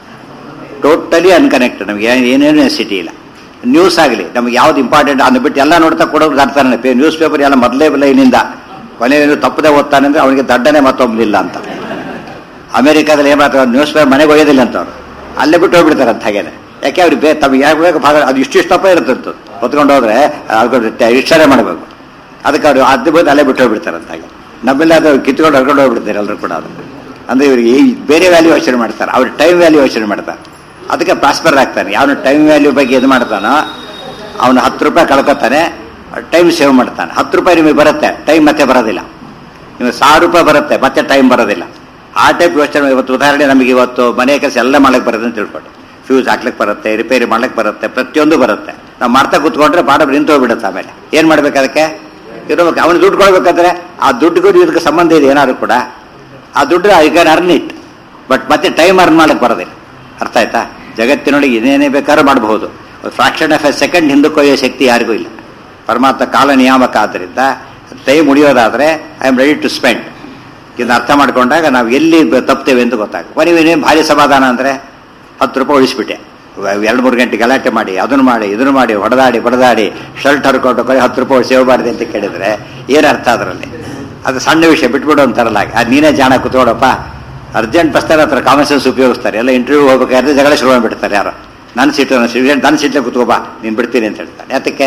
ಟೋಟಲಿ ಅನ್ಕನೆಕ್ಟ್ ನಮಗೆ ಏನೇನು ನೆಸಿಟಿ ಇಲ್ಲ ನ್ಯೂಸ್ ಆಗಲಿ ನಮ್ಗೆ ಯಾವ್ದು ಇಂಪಾರ್ಟೆಂಟ್ ಅದನ್ನ ಬಿಟ್ಟು ಎಲ್ಲ ನೋಡ್ತಾ ಕೊಡೋದು ಬರ್ತಾನೆ ನ್ಯೂಸ್ ಪೇಪರ್ ಎಲ್ಲ ಮೊದಲೇ ಲೈನಿಂದ ಕೊನೆಯನ್ನು ತಪ್ಪದೆ ಓದ್ತಾನೆ ಅಂದ್ರೆ ಅವನಿಗೆ ದಡ್ಡನೆ ಮತ್ತೊಬ್ಬನಿಲ್ಲ ಅಂತ ಅಮೆರಿಕಾದಲ್ಲಿ ಏನು ಮಾಡ್ತಾರೆ ನ್ಯೂಸ್ ಪೇಪರ್ ಮನೆಗೆ ಒಯ್ಯೋದಿಲ್ಲ ಅಂತ ಅವ್ರು ಅಲ್ಲೇ ಬಿಟ್ಟು ಹೋಗ್ಬಿಡ್ತಾರೆ ಅಂತ ಹಾಗೇನೆ ಯಾಕೆ ಅವ್ರಿಗೆ ಬೇ ತಮಗೆ ಯಾಕೆ ಬೇಕು ಭಾಗ ಅದು ಇಷ್ಟು ಇಷ್ಟಪ್ಪ ಇರುತ್ತೆ ಹೊತ್ಕೊಂಡು ಹೋದ್ರೆ ಇಷ್ಟರೇ ಮಾಡಬೇಕು ಅದಕ್ಕೆ ಅವರು ಅದು ಬಂದು ಅಲ್ಲೇ ಬಿಟ್ಟು ಹೋಗ್ಬಿಡ್ತಾರೆ ಅಂತ ಹಾಗೆ ನಮ್ಮೆಲ್ಲ ಅದು ಕಿತ್ಕೊಂಡು ಹರ್ಕೊಂಡು ಹೋಗ್ಬಿಡ್ತಾರೆ ಎಲ್ಲರೂ ಕೂಡ ಅದು ಅಂದ್ರೆ ಇವರಿಗೆ ಈ ಬೇರೆ ವ್ಯಾಲ್ಯೂ ಯೋಚನೆ ಮಾಡ್ತಾರೆ ಅವ್ರ ಟೈಮ್ ವ್ಯಾಲ್ಯೂ ಯೋಚನೆ ಮಾಡ್ತಾರೆ ಅದಕ್ಕೆ ಪ್ರಾಸ್ಪರ್ ಆಗ್ತಾನೆ ಅವನು ಟೈಮ್ ವ್ಯಾಲ್ಯೂ ಬಗ್ಗೆ ಇದು ಮಾಡ್ತಾನೋ ಅವನು ಹತ್ತು ರೂಪಾಯಿ ಕಳ್ಕೊತಾನೆ ಟೈಮ್ ಸೇವ್ ಮಾಡ್ತಾನೆ ಹತ್ತು ರೂಪಾಯಿ ನಿಮಗೆ ಬರುತ್ತೆ ಟೈಮ್ ಮತ್ತೆ ಬರೋದಿಲ್ಲ ನಿಮಗೆ ಸಾವಿರ ರೂಪಾಯಿ ಬರುತ್ತೆ ಮತ್ತೆ ಟೈಮ್ ಬರೋದಿಲ್ಲ ಆ ಟೈಪ್ ಯೋಚನೆ ಇವತ್ತು ಉದಾಹರಣೆ ನಮಗೆ ಇವತ್ತು ಮನೆ ಕೆಲಸ ಎಲ್ಲ ಮಾಡಕ್ಕೆ ಬರುತ್ತೆ ಅಂತ ತಿಳ್ಕೊಂಡು ಫ್ಯೂಸ್ ಹಾಕ್ಲಿಕ್ಕೆ ಬರುತ್ತೆ ರಿಪೇರಿ ಮಾಡ್ಲಿಕ್ಕೆ ಬರುತ್ತೆ ಪ್ರತಿಯೊಂದು ಬರುತ್ತೆ ನಾವು ಮಾಡ್ತಾ ಕೂತ್ಕೊಂಡ್ರೆ ಪಾಠ ನಿಂತು ಹೋಗ್ಬಿಡುತ್ತೆ ಆಮೇಲೆ ಏನು ಮಾಡ್ಬೇಕು ಅದಕ್ಕೆ ಇರಬೇಕು ಅವನು ದುಡ್ಡು ಕೊಡ್ಬೇಕಾದ್ರೆ ಆ ದುಡ್ಡಿಗೂ ಇದಕ್ಕೆ ಸಂಬಂಧ ಇದೆ ಏನಾದ್ರು ಕೂಡ ಆ ದುಡ್ಡು I can earn it but ಮತ್ತೆ ಟೈಮ್ ಅರ್ನ್ ಮಾಡಕ್ಕೆ ಬರೋದಿಲ್ಲ ಅರ್ಥ ಆಯ್ತಾ ಜಗತ್ತಿನೊಳಗೆ ಏನೇನೇ ಬೇಕಾದ್ರೂ ಮಾಡಬಹುದು ಫ್ರಾಕ್ಷನ್ ಆಫ್ ಎ ಸೆಕೆಂಡ್ ಹಿಂದಕ್ಕೆ ಒಯ್ಯೋ ಶಕ್ತಿ ಯಾರಿಗೂ ಇಲ್ಲ ಪರಮಾತ್ಮ ಕಾಲ ನಿಯಾಮಕ ಆದ್ದರಿಂದ ಟೈಮ್ ಉಳಿಯೋದಾದ್ರೆ I am ready to spend ಇದನ್ನ ಅರ್ಥ ಮಾಡ್ಕೊಂಡಾಗ ನಾವು ಎಲ್ಲಿ ಬ- ತಪ್ತೇವೆ ಅಂತ ಗೊತ್ತಾಗ ಕೊನೆವೇನೇನು ಭಾರಿ ಸಮಾಧಾನ ಅಂದರೆ ಹತ್ತು ರೂಪಾಯಿ ಉಳಿಸ್ಬಿಟ್ಟೆ ಎರಡು ಮೂರು ಗಂಟೆ ಗಲಾಟೆ ಮಾಡಿ ಅದನ್ನು ಮಾಡಿ ಇದನ್ನು ಮಾಡಿ ಹೊಡೆದಾಡಿ ಬಡದಾಡಿ ಶರ್ಟ್ ಹರ್ಕೊಂಡು ಕೊನೆ ಹತ್ತು ರೂಪಾಯಿ ಸೇವ್ ಮಾಡಿದೆ ಅಂತ ಕೇಳಿದ್ರೆ ಏನು ಅರ್ಥ ಅದರಲ್ಲಿ ಅದು ಸಣ್ಣ ವಿಷಯ ಬಿಟ್ಬಿಡು ಅಂತಾರಲ್ಲ ಅದು ನೀನೇ ಜಾಣ ಕುತ್ಕೊಡಪ್ಪ ಅರ್ಜೆಂಟ್ ಬಸ್ತಾರೆ ಹತ್ರ ಕಾಮನ್ ಸೆನ್ಸ್ ಉಪಯೋಗಿಸ್ತಾರೆ ಎಲ್ಲ ಇಂಟರ್ವ್ಯೂ ಹೋಗ್ಬೇಕಾದ್ರೆ ಜಗಳ ಶುರು ಮಾಡ್ಬಿಡ್ತಾರೆ ಯಾರು ನನ್ನ ಸೀಟು ನನ್ನ ಸೀಟ್ ನನ್ನ ಸೀಟ್ಲೆ ಕುತ್ಕೋಬಾ ನೀನು ಬಿಡ್ತೀನಿ ಅಂತ ಹೇಳ್ತಾನೆ ಯಾತಕ್ಕೆ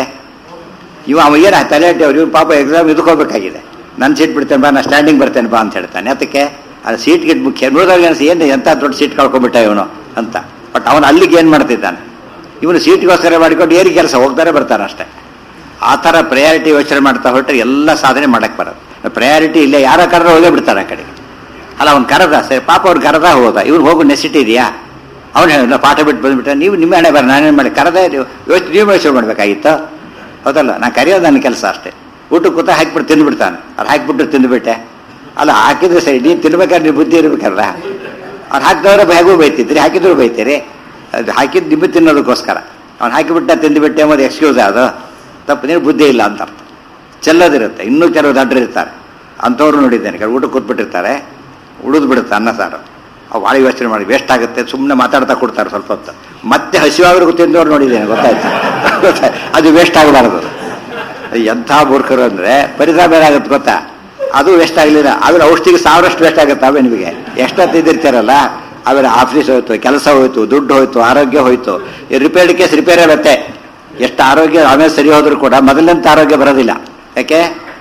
ಇವ ಅವ ಏನು ತಲೆ ಅವ್ರು ಇವ್ನು ಪಾಪ ಎಕ್ಸಾಮ್ ಇದಕ್ಕೋಗ್ಬೇಕಾಗಿದೆ ನನ್ನ ಸೀಟ್ ಬಿಡ್ತೇನೆ ಬಾ ನಾನು ಸ್ಟ್ಯಾಂಡಿಂಗ್ ಬರ್ತೇನೆ ಬಾ ಅಂತ ಹೇಳ್ತಾನೆ ಅದಕ್ಕೆ ಅದು ಸೀಟ್ ಗಿಟ್ ಮುಖ್ಯ ನೋಡಿದಾಗ ಅನ್ಸಿ ಏನು ಎಂಥ ದೊಡ್ಡ ಸೀಟ್ ಕಳ್ಕೊಂಡ್ಬಿಟ್ಟ ಇವನು ಅಂತ ಬಟ್ ಅವನು ಅಲ್ಲಿಗೆ ಏನು ಮಾಡ್ತಿದ್ದಾನೆ ಇವನು ಸೀಟ್ಗೋಸ್ಕರ ಮಾಡಿಕೊಂಡು ಏರಿ ಕೆಲಸ ಹೋಗ್ತಾರೆ ಬರ್ತಾನೆ ಅಷ್ಟೇ ಆ ಥರ ಪ್ರಯಾರಿಟಿ ಯೋಚನೆ ಮಾಡ್ತಾ ಹೊರಟ್ರೆ ಎಲ್ಲ ಸಾಧನೆ ಮಾಡಕ್ಕೆ ಬರೋದು ಪ್ರಯಾರಿಟಿ ಇಲ್ಲೇ ಯಾರ ಕರೆದ್ರೆ ಹೋಗೇ ಬಿಡ್ತಾರೆ ಆ ಕಡೆಗೆ ಅಲ್ಲ ಅವ್ನು ಕರೆದ ಸರಿ ಪಾಪ ಅವ್ನು ಕರೆದ ಹೋದ ಇವ್ನು ಹೋಗೋ ನೆಸಿಟಿ ಇದೆಯಾ ಅವ್ನು ಹೇಳಿದ ಪಾಠ ಬಿಟ್ಟು ಬಂದ್ಬಿಟ್ಟ ನೀವು ನಿಮ್ಮ ಹಣೆ ಬರ ನಾನೇನು ಮಾಡಿ ಕರೆದ ಯೋಚನೆ ನೀವು ಯೋಚನೆ ಮಾಡ್ಬೇಕಾಗಿತ್ತು ಹೌದಲ್ಲ ನಾನು ಕರೆಯೋದು ನನ್ನ ಕೆಲಸ ಅಷ್ಟೇ ಊಟ ಕೂತ ಹಾಕಿಬಿಟ್ಟು ತಿಂದ್ಬಿಡ್ತಾನೆ ಅದು ಹಾಕಿಬಿಟ್ಟು ತಿಂದುಬಿಟ್ಟೆ ಅಲ್ಲ ಹಾಕಿದ್ರೆ ಸರಿ ನೀನು ತಿನ್ಬೇಕಾದ್ರೆ ನೀವು ಬುದ್ಧಿ ಇರ್ಬೇಕಲ್ಲ ಅವ್ನು ಹಾಕಿದವ್ರೆ ಹೇಗೂ ಬೈತಿದ್ರಿ ಹಾಕಿದ್ರು ಬೈತೀರಿ ಅದು ಹಾಕಿದ್ದು ನಿಮ್ಮದು ತಿನ್ನೋದಕ್ಕೋಸ್ಕರ ಅವ್ನು ಹಾಕಿಬಿಟ್ಟ ತಿಂದುಬಿಟ್ಟೆ ಎಂಬುದು ಎಕ್ಸ್ಕ್ಯೂಸ್ ಅದು ತಪ್ಪು ನೀನು ಬುದ್ಧಿ ಇಲ್ಲ ಅಂತ ಅರ್ಥ ಚೆಲ್ಲೋದಿರುತ್ತೆ ಇನ್ನೂ ಕೆಲವು ದಡ್ಡರು ಇರ್ತಾರೆ ಅಂಥವ್ರು ನೋಡಿದ್ದೇನೆ ಕೆಲವು ಊಟ ಕೂತ್ಬಿಟ್ಟಿರ್ತಾರೆ ಉಳಿದು ಬಿಡುತ್ತೆ ಅನ್ನ ಸಾರು ಅವು ಭಾಳ ಯೋಚನೆ ಮಾಡಿ ವೇಸ್ಟ್ ಆಗುತ್ತೆ ಸುಮ್ಮನೆ ಮಾತಾಡ್ತಾ ಕೊಡ್ತಾರೆ ಸ್ವಲ್ಪ ಹೊತ್ತು ಮತ್ತೆ ಹಸಿವಾದ್ರೂ ತಿಂದವ್ರು ನೋಡಿದ್ದೇನೆ ಗೊತ್ತಾಯ್ತು ಗೊತ್ತಾಯ್ತು ಅದು ವೇಸ್ಟ್ ಆಗಬಾರ್ದು ಎಂಥ ಮೂರ್ಖರು ಅಂದರೆ ಪರಿಸರ ಬೇರೆ ಆಗುತ್ತೆ ಗೊತ್ತಾ ಅದು ವೇಸ್ಟ್ ಆಗಲಿಲ್ಲ ಆಮೇಲೆ ಔಷಧಿಗೆ ಸಾವಿರಷ್ಟು ವೇಸ್ಟ್ ಆಗುತ್ತೆ ಅವೇ ನಿಮಗೆ ಎಷ್ಟೊತ್ತು ತಿಂದಿರ್ತೀರಲ್ಲ ಆಮೇಲೆ ಆಫೀಸ್ ಹೋಯ್ತು ಕೆಲಸ ಹೋಯ್ತು ದುಡ್ಡು ಹೋಯ್ತು ಆರೋಗ್ಯ ಹೋಯ್ತು ಈ ರಿಪೇರ್ಡ್ ಕೇಸ್ ರಿಪೇರ್ ಆಗುತ್ತೆ ಎಷ್ಟು ಆರೋಗ್ಯ ಆಮೇಲೆ ಸರಿ ಹೋದ್ರೂ ಕೂಡ ಮೊದಲಂತ ಆರೋಗ್ಯ ಬರೋದಿಲ್ಲ ಯಾಕೆ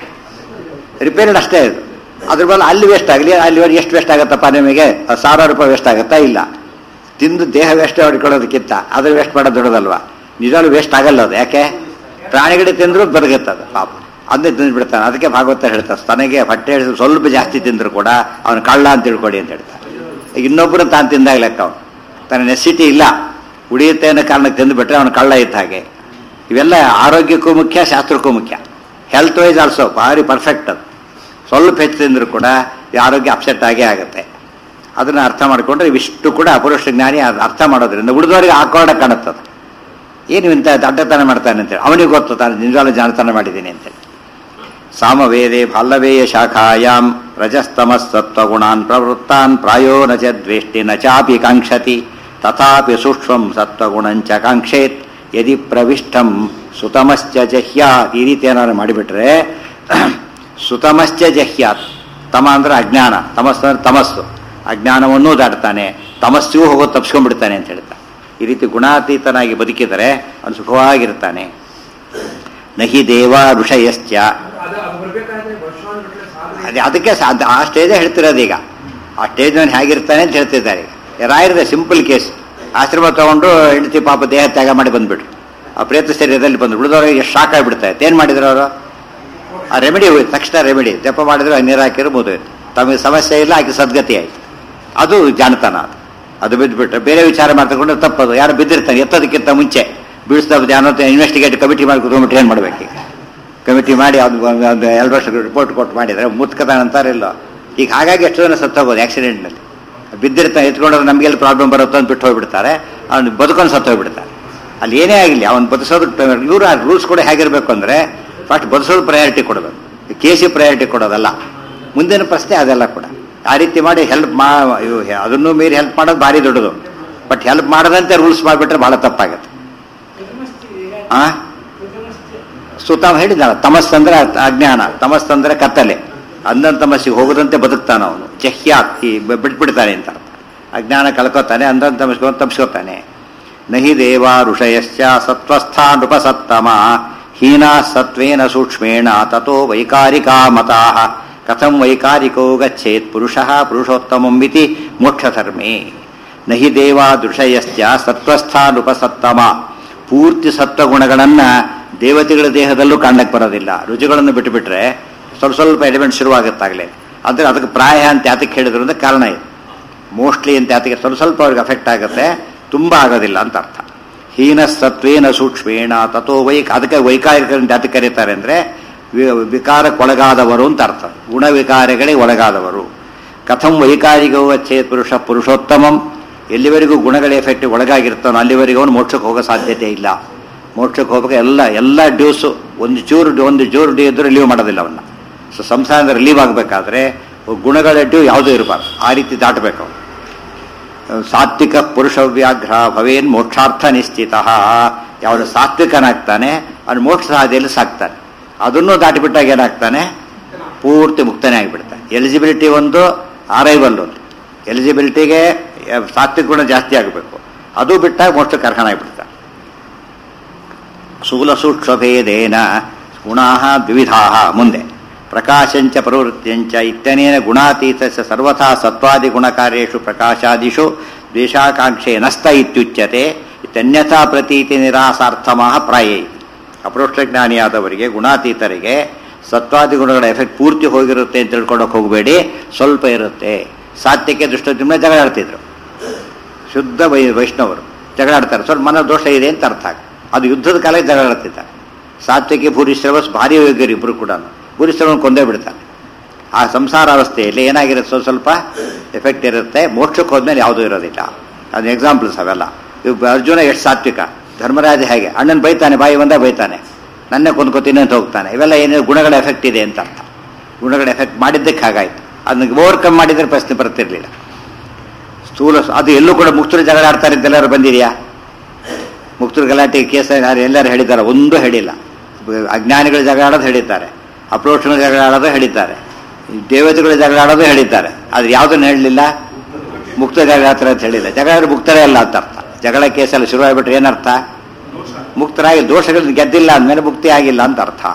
ರಿಪೇರ್ಡ್ ಅಷ್ಟೇ ಇದು ಅದ್ರ ಮೇಲೆ ಅಲ್ಲಿ ವೇಸ್ಟ್ ಆಗಲಿ ಅಲ್ಲಿ ಎಷ್ಟು ವೇಸ್ಟ್ ಆಗುತ್ತಪ್ಪ ನಿಮಗೆ ಸಾವಿರಾರು ರೂಪಾಯಿ ವೇಸ್ಟ್ ಆಗುತ್ತಾ ಇಲ್ಲ ತಿಂದು ದೇಹ ವೇಸ್ಟ್ ಹೊಡ್ಕೊಳ್ಳೋದಕ್ಕಿಂತ ಅದ್ರ ವೇಸ್ಟ್ ಮಾಡೋದು ದೊಡ್ಡದಲ್ವಾ ನಿಜವಾಗ್ಲೂ ವೇಸ್ಟ್ ಆಗಲ್ಲ ಅದು ಯಾಕೆ ಪ್ರಾಣಿಗಳಿಗೆ ತಿಂದ್ರು ಬದುಕುತ್ತೆ ಅದು ಪಾಪ ಅದನ್ನೇ ತಿಂದು ಬಿಡ್ತಾನೆ ಅದಕ್ಕೆ ಭಾಗವತ ಹೇಳ್ತಾರೆ ತನಗೆ ಹೊಟ್ಟೆ ಹಿಡಿದು ಸ್ವಲ್ಪ ಜಾಸ್ತಿ ತಿಂದ್ರು ಕೂಡ ಅವನು ಕಳ್ಳ ಅಂತ ತಿಳ್ಕೊಡಿ ಅಂತ ಹೇಳ್ತಾರೆ ಈಗ ಇನ್ನೊಬ್ಬರು ತಾನು ತಿಂದಾಗ ಲೆಕ್ಕ ಅವನು ತನ್ನ ನೆಸಿಟಿ ಇಲ್ಲ ಉಳಿಯುತ್ತೆ ಅನ್ನೋ ಕಾರಣಕ್ಕೆ ತಿಂದುಬಿಟ್ರೆ ಅವನು ಕಳ್ಳ ಇದ್ದ ಹಾಗೆ ಇವೆಲ್ಲ ಆರೋಗ್ಯಕ್ಕೂ ಮುಖ್ಯ ಶಾಸ್ತ್ರಕ್ಕೂ ಮುಖ್ಯ ಹೆಲ್ತ್ ವೈಸ್ ಆಲ್ಸೋ ಭಾರಿ ಪರ್ಫೆಕ್ಟ್ ಅದು ಸ್ವಲ್ಪ ಹೆಚ್ಚು ತಿಂದರೂ ಕೂಡ ಈ ಆರೋಗ್ಯ ಅಪ್ಸೆಟ್ ಆಗೇ ಆಗುತ್ತೆ ಅದನ್ನು ಅರ್ಥ ಮಾಡಿಕೊಂಡ್ರೆ ಇವಿಷ್ಟು ಕೂಡ ಅಪುರುಷ ಜ್ಞಾನಿ ಅದು ಅರ್ಥ ಮಾಡೋದ್ರಿಂದ ಉಳಿದವರಿಗೆ ಆಕೋರ್ಡ ಕಾಣುತ್ತದೆ ಏನು ಇಂಥ ದಡ್ಡತನ ಮಾಡ್ತಾನೆ ಅಂತೇಳಿ ಅವನಿಗೆ ಗೊತ್ತು ತಾನು ನಿಜವಾಗ್ಲೂ ಜಾಣತನ ಮಾಡಿದ್ದೀನಿ ಅಂತೇಳಿ ಸಾಮವೇದೆ ಫಲ್ಲವೇಯ ಶಾಖಾಯಾಂ ರಜಸ್ತಮಸ್ಸತ್ವಗುಣಾನ್ ಪ್ರವೃತ್ತಾನ್ ಪ್ರಾಯೋ ನ ಚ ದ್ವೇಷ್ಟಿ ನ ಚಾಪಿ ಕಾಂಕ್ಷತಿ ತಥಾಪಿ ಸೂಕ್ಷ್ಮಂ ಸತ್ವಗುಣಂಚ ಕಾಂಕ್ಷೇತ್ ಯದಿ ಪ್ರವಿಷ್ಟಂ ಸುತಮಶ್ಚ ಜಹ್ಯಾತ್ ಈ ರೀತಿ ಏನಾದ್ರು ಮಾಡಿಬಿಟ್ರೆ ಸುತಮಶ್ಚ ಜಹ್ಯಾತ್ ತಮ ಅಂದ್ರೆ ಅಜ್ಞಾನ ತಮಸ್ಸು ಅಂದ್ರೆ ತಮಸ್ಸು ಅಜ್ಞಾನವನ್ನೂ ದಾಟ್ತಾನೆ ತಮಸ್ಸಿಗೂ ಹೋಗೋ ತಪ್ಸ್ಕೊಂಡ್ಬಿಡ್ತಾನೆ ಅಂತ ಹೇಳ್ತಾನೆ ಈ ರೀತಿ ಗುಣಾತೀತನಾಗಿ ಬದುಕಿದರೆ ಅವನು ಸುಖವಾಗಿರ್ತಾನೆ ನಹಿ ದೇವ ಋಷಯಶ್ಚ ಅದು ಅದು ಬರ್ಬೇಕಾದ್ರೆ ವರ್ಷಾನುಗಟ್ಟಲೆ ಸಾಧನೆ ಅದೇ ಅದಕ್ಕೆ ಸಾ- ಆ ಸ್ಟೇಜೇ ಹೇಳ್ತಿರೋದು ಈಗ ಆ ಸ್ಟೇಜ್ ನಾನು ಹೇಗಿರ್ತಾನೆ ಅಂತ ಹೇಳ್ತಿದ್ದಾರೆ ಈಗ ರಾಯರದ ಸಿಂಪಲ್ ಕೇಸ್ ಆಶ್ರಮ ತಗೊಂಡು ಹೆಂಡತಿ ಪಾಪ ದೇಹ ತ್ಯಾಗ ಮಾಡಿ ಬಂದ್ಬಿಟ್ರು ಆ ಪ್ರೇತ ಶರೀರದಲ್ಲಿ ಬಂದು ಉಳಿದವ್ರಿಗೆ ಎಷ್ಟು ಶಾಕ್ ಆಗಿಬಿಡ್ತಾರೆ ಏನು ಮಾಡಿದ್ರು ಅವರು ಆ ರೆಮಿಡಿ ಹೋಯ್ತು ತಕ್ಷಣ ರೆಮಿಡಿ ಜಪ ಮಾಡಿದ್ರು ನೀರು ಹಾಕಿದ್ರು ಮುಗಿದೋಯ್ತು ತಮಗೆ ಸಮಸ್ಯೆ ಇಲ್ಲ ಆಕೆ ಸದ್ಗತಿ ಆಯ್ತು ಅದು ಜಾಣತನ ಅದು ಅದು ಬಿದ್ದುಬಿಟ್ರೆ ಬೇರೆ ವಿಚಾರ ಮಾಡ್ತಕೊಂಡು ತಪ್ಪದು ಯಾರು ಬಿದ್ದಿರ್ತಾನೆ ಎತ್ತೋದಕ್ಕಿಂತ ಮುಂಚೆ ಬೀಳಿಸ್ತಾ ಧ್ಯಾನ ಇನ್ವೆಸ್ಟಿಗೇಟ್ ಕಮಿಟಿ ಮಾಡಿ ಕೂತ್ಕೊಂಡ್ಬಿಟ್ಟು ಏನು ಮಾಡ್ಬೇಕು ಈಗ ಕಮಿಟಿ ಮಾಡಿ ಅದು ಒಂದು ಎರಡು ವರ್ಷ ರಿಪೋರ್ಟ್ ಕೊಟ್ಟು ಮಾಡಿದರೆ ಮುತ್ಕತಾನ ಅಂತಾರಿಲ್ಲ ಈಗ ಹಾಗಾಗಿ ಎಷ್ಟು ಜನ ಸತ್ತೋಗೋದು ಆಕ್ಸಿಡೆಂಟ್ನಲ್ಲಿ ಬಿದ್ದಿರ್ತಾನೆ ಎತ್ಕೊಂಡ್ರೆ ನಮಗೆಲ್ಲಿ ಪ್ರಾಬ್ಲಮ್ ಬರುತ್ತೋ ಅಂತ ಬಿಟ್ಟು ಹೋಗ್ಬಿಡ್ತಾರೆ ಅವ್ನು ಬದುಕೊಂಡು ಸತ್ತೋಗ್ಬಿಡ್ತಾರೆ ಅಲ್ಲಿ ಏನೇ ಆಗಲಿ ಅವ್ನು ಬದುಸೋದಕ್ಕೆ ಇವರು ಆ ರೂಲ್ಸ್ ಕೂಡ ಹೇಗಿರಬೇಕು ಅಂದರೆ ಫಸ್ಟ್ ಬದುಸೋದು ಪ್ರಯಾರಿಟಿ ಕೊಡಬೇಕು ಕೇಸಿ ಪ್ರಯಾರಿಟಿ ಕೊಡೋದಲ್ಲ ಮುಂದಿನ ಪ್ರಶ್ನೆ ಅದೆಲ್ಲ ಕೂಡ ಆ ರೀತಿ ಮಾಡಿ ಹೆಲ್ಪ್ ಮಾ ಇವು ಅದನ್ನು ಮೀರಿ ಹೆಲ್ಪ್ ಮಾಡೋದು ಭಾರಿ ದೊಡ್ಡದು ಬಟ್ ಹೆಲ್ಪ್ ಮಾಡದಂತೆ ರೂಲ್ಸ್ ಮಾಡಿಬಿಟ್ರೆ ಭಾಳ ತಪ್ಪಾಗುತ್ತೆ ಆ ಸುತಾವ್ ಹೇಳಿದಾಳ ತಮಸ್ಸಂದ್ರೆ ಅರ್ಥ- ಅಜ್ಞಾನ ತಮಸ್ಸಂದ್ರೆ ಕತ್ತಲೆ ಅಂದನ್ ತಮಸ್ಸಿಗೆ ಹೋಗದಂತೆ ಬದುಕ್ತಾನ ಅವನು ಜಹ್ಯಾತ್ ಈ ಬ- ಬಿಟ್ಬಿಡ್ತಾನೆ ಅಂತ ಅರ್ಥ. ಅಜ್ಞಾನ ಕಳ್ಕೊತಾನೆ ಅಂದನ್ ತಮಸ್ಗೆ ತಪ್ಸ್ಕೊತಾನೆ ನಹಿ ದೇವ ಋಷಯಶ್ಚ ಸತ್ವಸ್ಥಾ ನೃಪಸತ್ತಮ ಹೀನಾ ಸತ್ವೇನ ಸೂಕ್ಷ್ಮೇಣ ತಥೋ ವೈಕಾರಿಕಾ ಮತಾ ಕಥಂ ವೈಕಾರಿಕೋ ಗಚ್ಚೇತ್ ಪುರುಷ ಪುರುಷೋತ್ತಮಂ ಇತಿ ಮೋಕ್ಷಧರ್ಮೇ ನಹಿ ದೇವ ಋಷಯಶ್ಚ ಸತ್ವಸ್ಥಾ ನೃಪಸತ್ತಮ ಪೂರ್ತಿ ಸತ್ವಗುಣಗಳನ್ನ ದೇವತೆಗಳ ದೇಹದಲ್ಲೂ ಕಾಣಕ್ಕೆ ಬರೋದಿಲ್ಲ ರುಚಿಗಳನ್ನು ಬಿಟ್ಟುಬಿಟ್ರೆ ಸ್ವಲ್ಪ ಸ್ವಲ್ಪ ಎಲಿಮೆಂಟ್ ಶುರುವಾಗುತ್ತಾಗಲೇ ಆದರೆ ಅದಕ್ಕೆ ಪ್ರಾಯ ಅಂತ ಯಾತಕ್ಕೆ ಹೇಳಿದ್ರು ಅಂತ ಕಾರಣ ಇದೆ ಮೋಸ್ಟ್ಲಿ ಅಂತ ಯಾತಕ್ಕೆ ಸ್ವಲ್ಪ ಸ್ವಲ್ಪ ಅವ್ರಿಗೆ ಅಫೆಕ್ಟ್ ಆಗುತ್ತೆ ತುಂಬ ಆಗೋದಿಲ್ಲ ಅಂತ ಅರ್ಥ ಹೀನ ಸತ್ವೇನ ಸೂಕ್ಷ್ಮೇಣ ತಥೋ ವೈಕ ಅದಕ್ಕೆ ವೈಕಾರಿಕ ಅಂತ ಯಾತಕ್ಕೆ ಕರೀತಾರೆ ಅಂದರೆ ವಿಕಾರಕ್ಕೊಳಗಾದವರು ಅಂತ ಅರ್ಥ ಗುಣವಿಕಾರಗಳಿಗೆ ಒಳಗಾದವರು ಕಥಂ ವೈಕಾರಿಕೋ ಚೇತ್ ಪುರುಷ ಪುರುಷೋತ್ತಮಂ ಎಲ್ಲಿವರೆಗೂ ಗುಣಗಳ ಎಫೆಕ್ಟ್ ಒಳಗಾಗಿರ್ತಾನೋ ಅಲ್ಲಿವರೆಗೂ ಅವನು ಮೋಕ್ಷಕ್ಕೆ ಹೋಗೋ ಸಾಧ್ಯತೆ ಇಲ್ಲ ಮೋಕ್ಷಕ್ಕೆ ಹೋಗ್ಬೇಕು ಎಲ್ಲ ಎಲ್ಲ ಡ್ಯೂಸು ಒಂದು ಚೂರು ಒಂದು ಚೂರು ಡ್ಯೂ ಇದ್ರೂ ರಿಲೀವ್ ಮಾಡೋದಿಲ್ಲ ಅವನ್ನ ಸೊ ಸಂಸಾರದ ರಿಲೀವ್ ಆಗಬೇಕಾದ್ರೆ ಗುಣಗಳ ಡ್ಯೂ ಯಾವುದೂ ಇರಬಾರ್ದು ಆ ರೀತಿ ದಾಟಬೇಕು ಅವನು ಸಾತ್ವಿಕ ಪುರುಷ ವ್ಯಾಘ್ರ ಭವೇನ್ ಮೋಕ್ಷಾರ್ಥ ನಿಶ್ಚಿತ ಯಾವನು ಸಾತ್ವಿಕನಾಗ್ತಾನೆ ಅವನು ಮೋಕ್ಷ ಹಾದಿಯಲ್ಲಿ ಸಾಕ್ತಾನೆ ಅದನ್ನು ದಾಟಿಬಿಟ್ಟಾಗ ಏನಾಗ್ತಾನೆ ಪೂರ್ತಿ ಮುಕ್ತನೇ ಆಗಿಬಿಡ್ತಾನೆ ಎಲಿಜಿಬಿಲಿಟಿ ಒಂದು ಅರೈವಲ್ ಒಂದು ಎಲಿಜಿಬಿಲಿಟಿಗೆ ಸಾತ್ವಿಕ ಗುಣ ಜಾಸ್ತಿ ಆಗಬೇಕು ಅದು ಬಿಟ್ಟಾಗ ಮೋಕ್ಷಕ್ಕೆ ಅರ್ಹನಾಗಿಬಿಡ್ತಾನೆ ಸ್ಥೂಲ ಸೂಕ್ಷ್ಮಭೇದೇನ ಗುಣಾ ದ್ವಿಧಾ ಮುಂದೆ ಪ್ರಕಾಶಂಚ ಪ್ರವೃತ್ತಿಯಂಚ ಇತ್ಯನೇನ ಗುಣಾತೀತ ಸರ್ವಥಾ ಸತ್ವಾದಿ ಗುಣಕಾರ್ಯೇಷು ಪ್ರಕಾಶಾದಿಷು ದ್ವೇಷಾಕಾಂಕ್ಷೆ ನಸ್ತ ಇತ್ಯುಚ್ಯತೆ ಇತ್ಯನ್ಯಥಾ ಪ್ರತೀತಿ ನಿರಾಸಾರ್ಥಮಃ ಪ್ರಾಯೇ ಅಪರೋಕ್ಷಜ್ಞಾನಿಯಾದವರಿಗೆ ಗುಣಾತೀತರಿಗೆ ಸತ್ವಾದಿ ಗುಣಗಳ ಎಫೆಕ್ಟ್ ಪೂರ್ತಿ ಹೋಗಿರುತ್ತೆ ಅಂತ ತಿಳ್ಕೊಳಕ್ಕೆ ಹೋಗಬೇಡಿ ಸ್ವಲ್ಪ ಇರುತ್ತೆ ಸಾತ್ಯಕ್ಕೆ ದುಷ್ಟದಿಂದ ಜಗಳ ಆಡ್ತಿದ್ರು ಶುದ್ಧ ವೈ ವೈಷ್ಣವರು ಜಗಳ ಆಡ್ತಾರೆ ಸ್ವಲ್ಪ ಮನ ದೋಷ ಇದೆ ಅಂತ ಅರ್ಥ ಆಗ ಅದು ಯುದ್ಧದ ಕಾಲಕ್ಕೆ ಜಗಳ ಆಡ್ತಿದ್ದಾರೆ ಸಾತ್ವಿಕೆ ಭೂರಿಶ್ರವಸ್ ಭಾರಿ ಯೋಗ್ಯರು ಇಬ್ಬರು ಕೂಡ ಭೂರಿಶ್ರವನ್ ಕೊಂದೇ ಬಿಡ್ತಾನೆ ಆ ಸಂಸಾರ ಅವಸ್ಥೆಯಲ್ಲಿ ಏನಾಗಿರುತ್ತೆ ಸ್ವಲ್ಪ ಸ್ವಲ್ಪ ಎಫೆಕ್ಟ್ ಇರುತ್ತೆ ಮೋಕ್ಷಕ್ಕೆ ಹೋದ್ಮೇಲೆ ಯಾವುದೂ ಇರೋದಿಲ್ಲ ಅದು ಎಕ್ಸಾಂಪಲ್ಸ್ ಅವೆಲ್ಲ ಇವ್ ಅರ್ಜುನ ಎಷ್ಟು ಸಾತ್ವಿಕ ಧರ್ಮರಾಜ ಹೇಗೆ ಅಣ್ಣನ ಬೈತಾನೆ ಬಾಯಿ ಬಂದಾಗ ಬೈತಾನೆ ನನ್ನೇ ಕೊಂದ್ಕೋತೀನಿ ಅಂತ ಹೋಗ್ತಾನೆ ಇವೆಲ್ಲ ಏನೇನು ಗುಣಗಳ ಎಫೆಕ್ಟ್ ಇದೆ ಅಂತ ಅರ್ಥ ಗುಣಗಳ ಎಫೆಕ್ಟ್ ಮಾಡಿದ್ದಕ್ಕೆ ಹಾಗಾಯ್ತು ಅದನ್ನ ಓವರ್ಕಮ್ ಮಾಡಿದ್ರೆ ಪ್ರಶ್ನೆ ಬರ್ತಿರ್ಲಿಲ್ಲ ಸ್ಥೂಲ ಅದು ಎಲ್ಲೂ ಕೂಡ ಮುಕ್ತರು ಜಗಳ ಆಡ್ತಾರೆ ಅಂತ ಎಲ್ಲರೂ ಬಂದಿದೆಯಾ ಮುಕ್ತರು ಗಲಾಟೆ ಕೇಸ ಯಾರು ಎಲ್ಲರೂ ಹೇಳಿದ್ದಾರೆ ಒಂದೂ ಹೇಳಿಲ್ಲ ಅಜ್ಞಾನಿಗಳು ಜಗಳ ಆಡೋದು ಹೇಳಿದ್ದಾರೆ ಅಪ್ರೋಕ್ಷಗಳು ಜಗಳ ಆಡೋದು ಹೇಳಿದ್ದಾರೆ ದೇವತೆಗಳು ಜಗಳ ಆಡೋದು ಹೇಳಿದ್ದಾರೆ ಆದ್ರೆ ಯಾವುದನ್ನು ಹೇಳಲಿಲ್ಲ ಮುಕ್ತ ಜಗಳ ಆಡ್ತಾರೆ ಅಂತ ಹೇಳಿಲ್ಲ ಜಗಳ ಮುಕ್ತರೇ ಅಲ್ಲ ಅಂತ ಅರ್ಥ ಜಗಳ ಕೇಸಲ್ಲಿ ಶುರುವಾಗ್ಬಿಟ್ರೆ ಏನರ್ಥ ಮುಕ್ತರಾಗಿ ದೋಷಗಳನ್ನ ಗೆದ್ದಿಲ್ಲ ಅಂದಮೇಲೆ ಮುಕ್ತಿ ಆಗಿಲ್ಲ ಅಂತ ಅರ್ಥ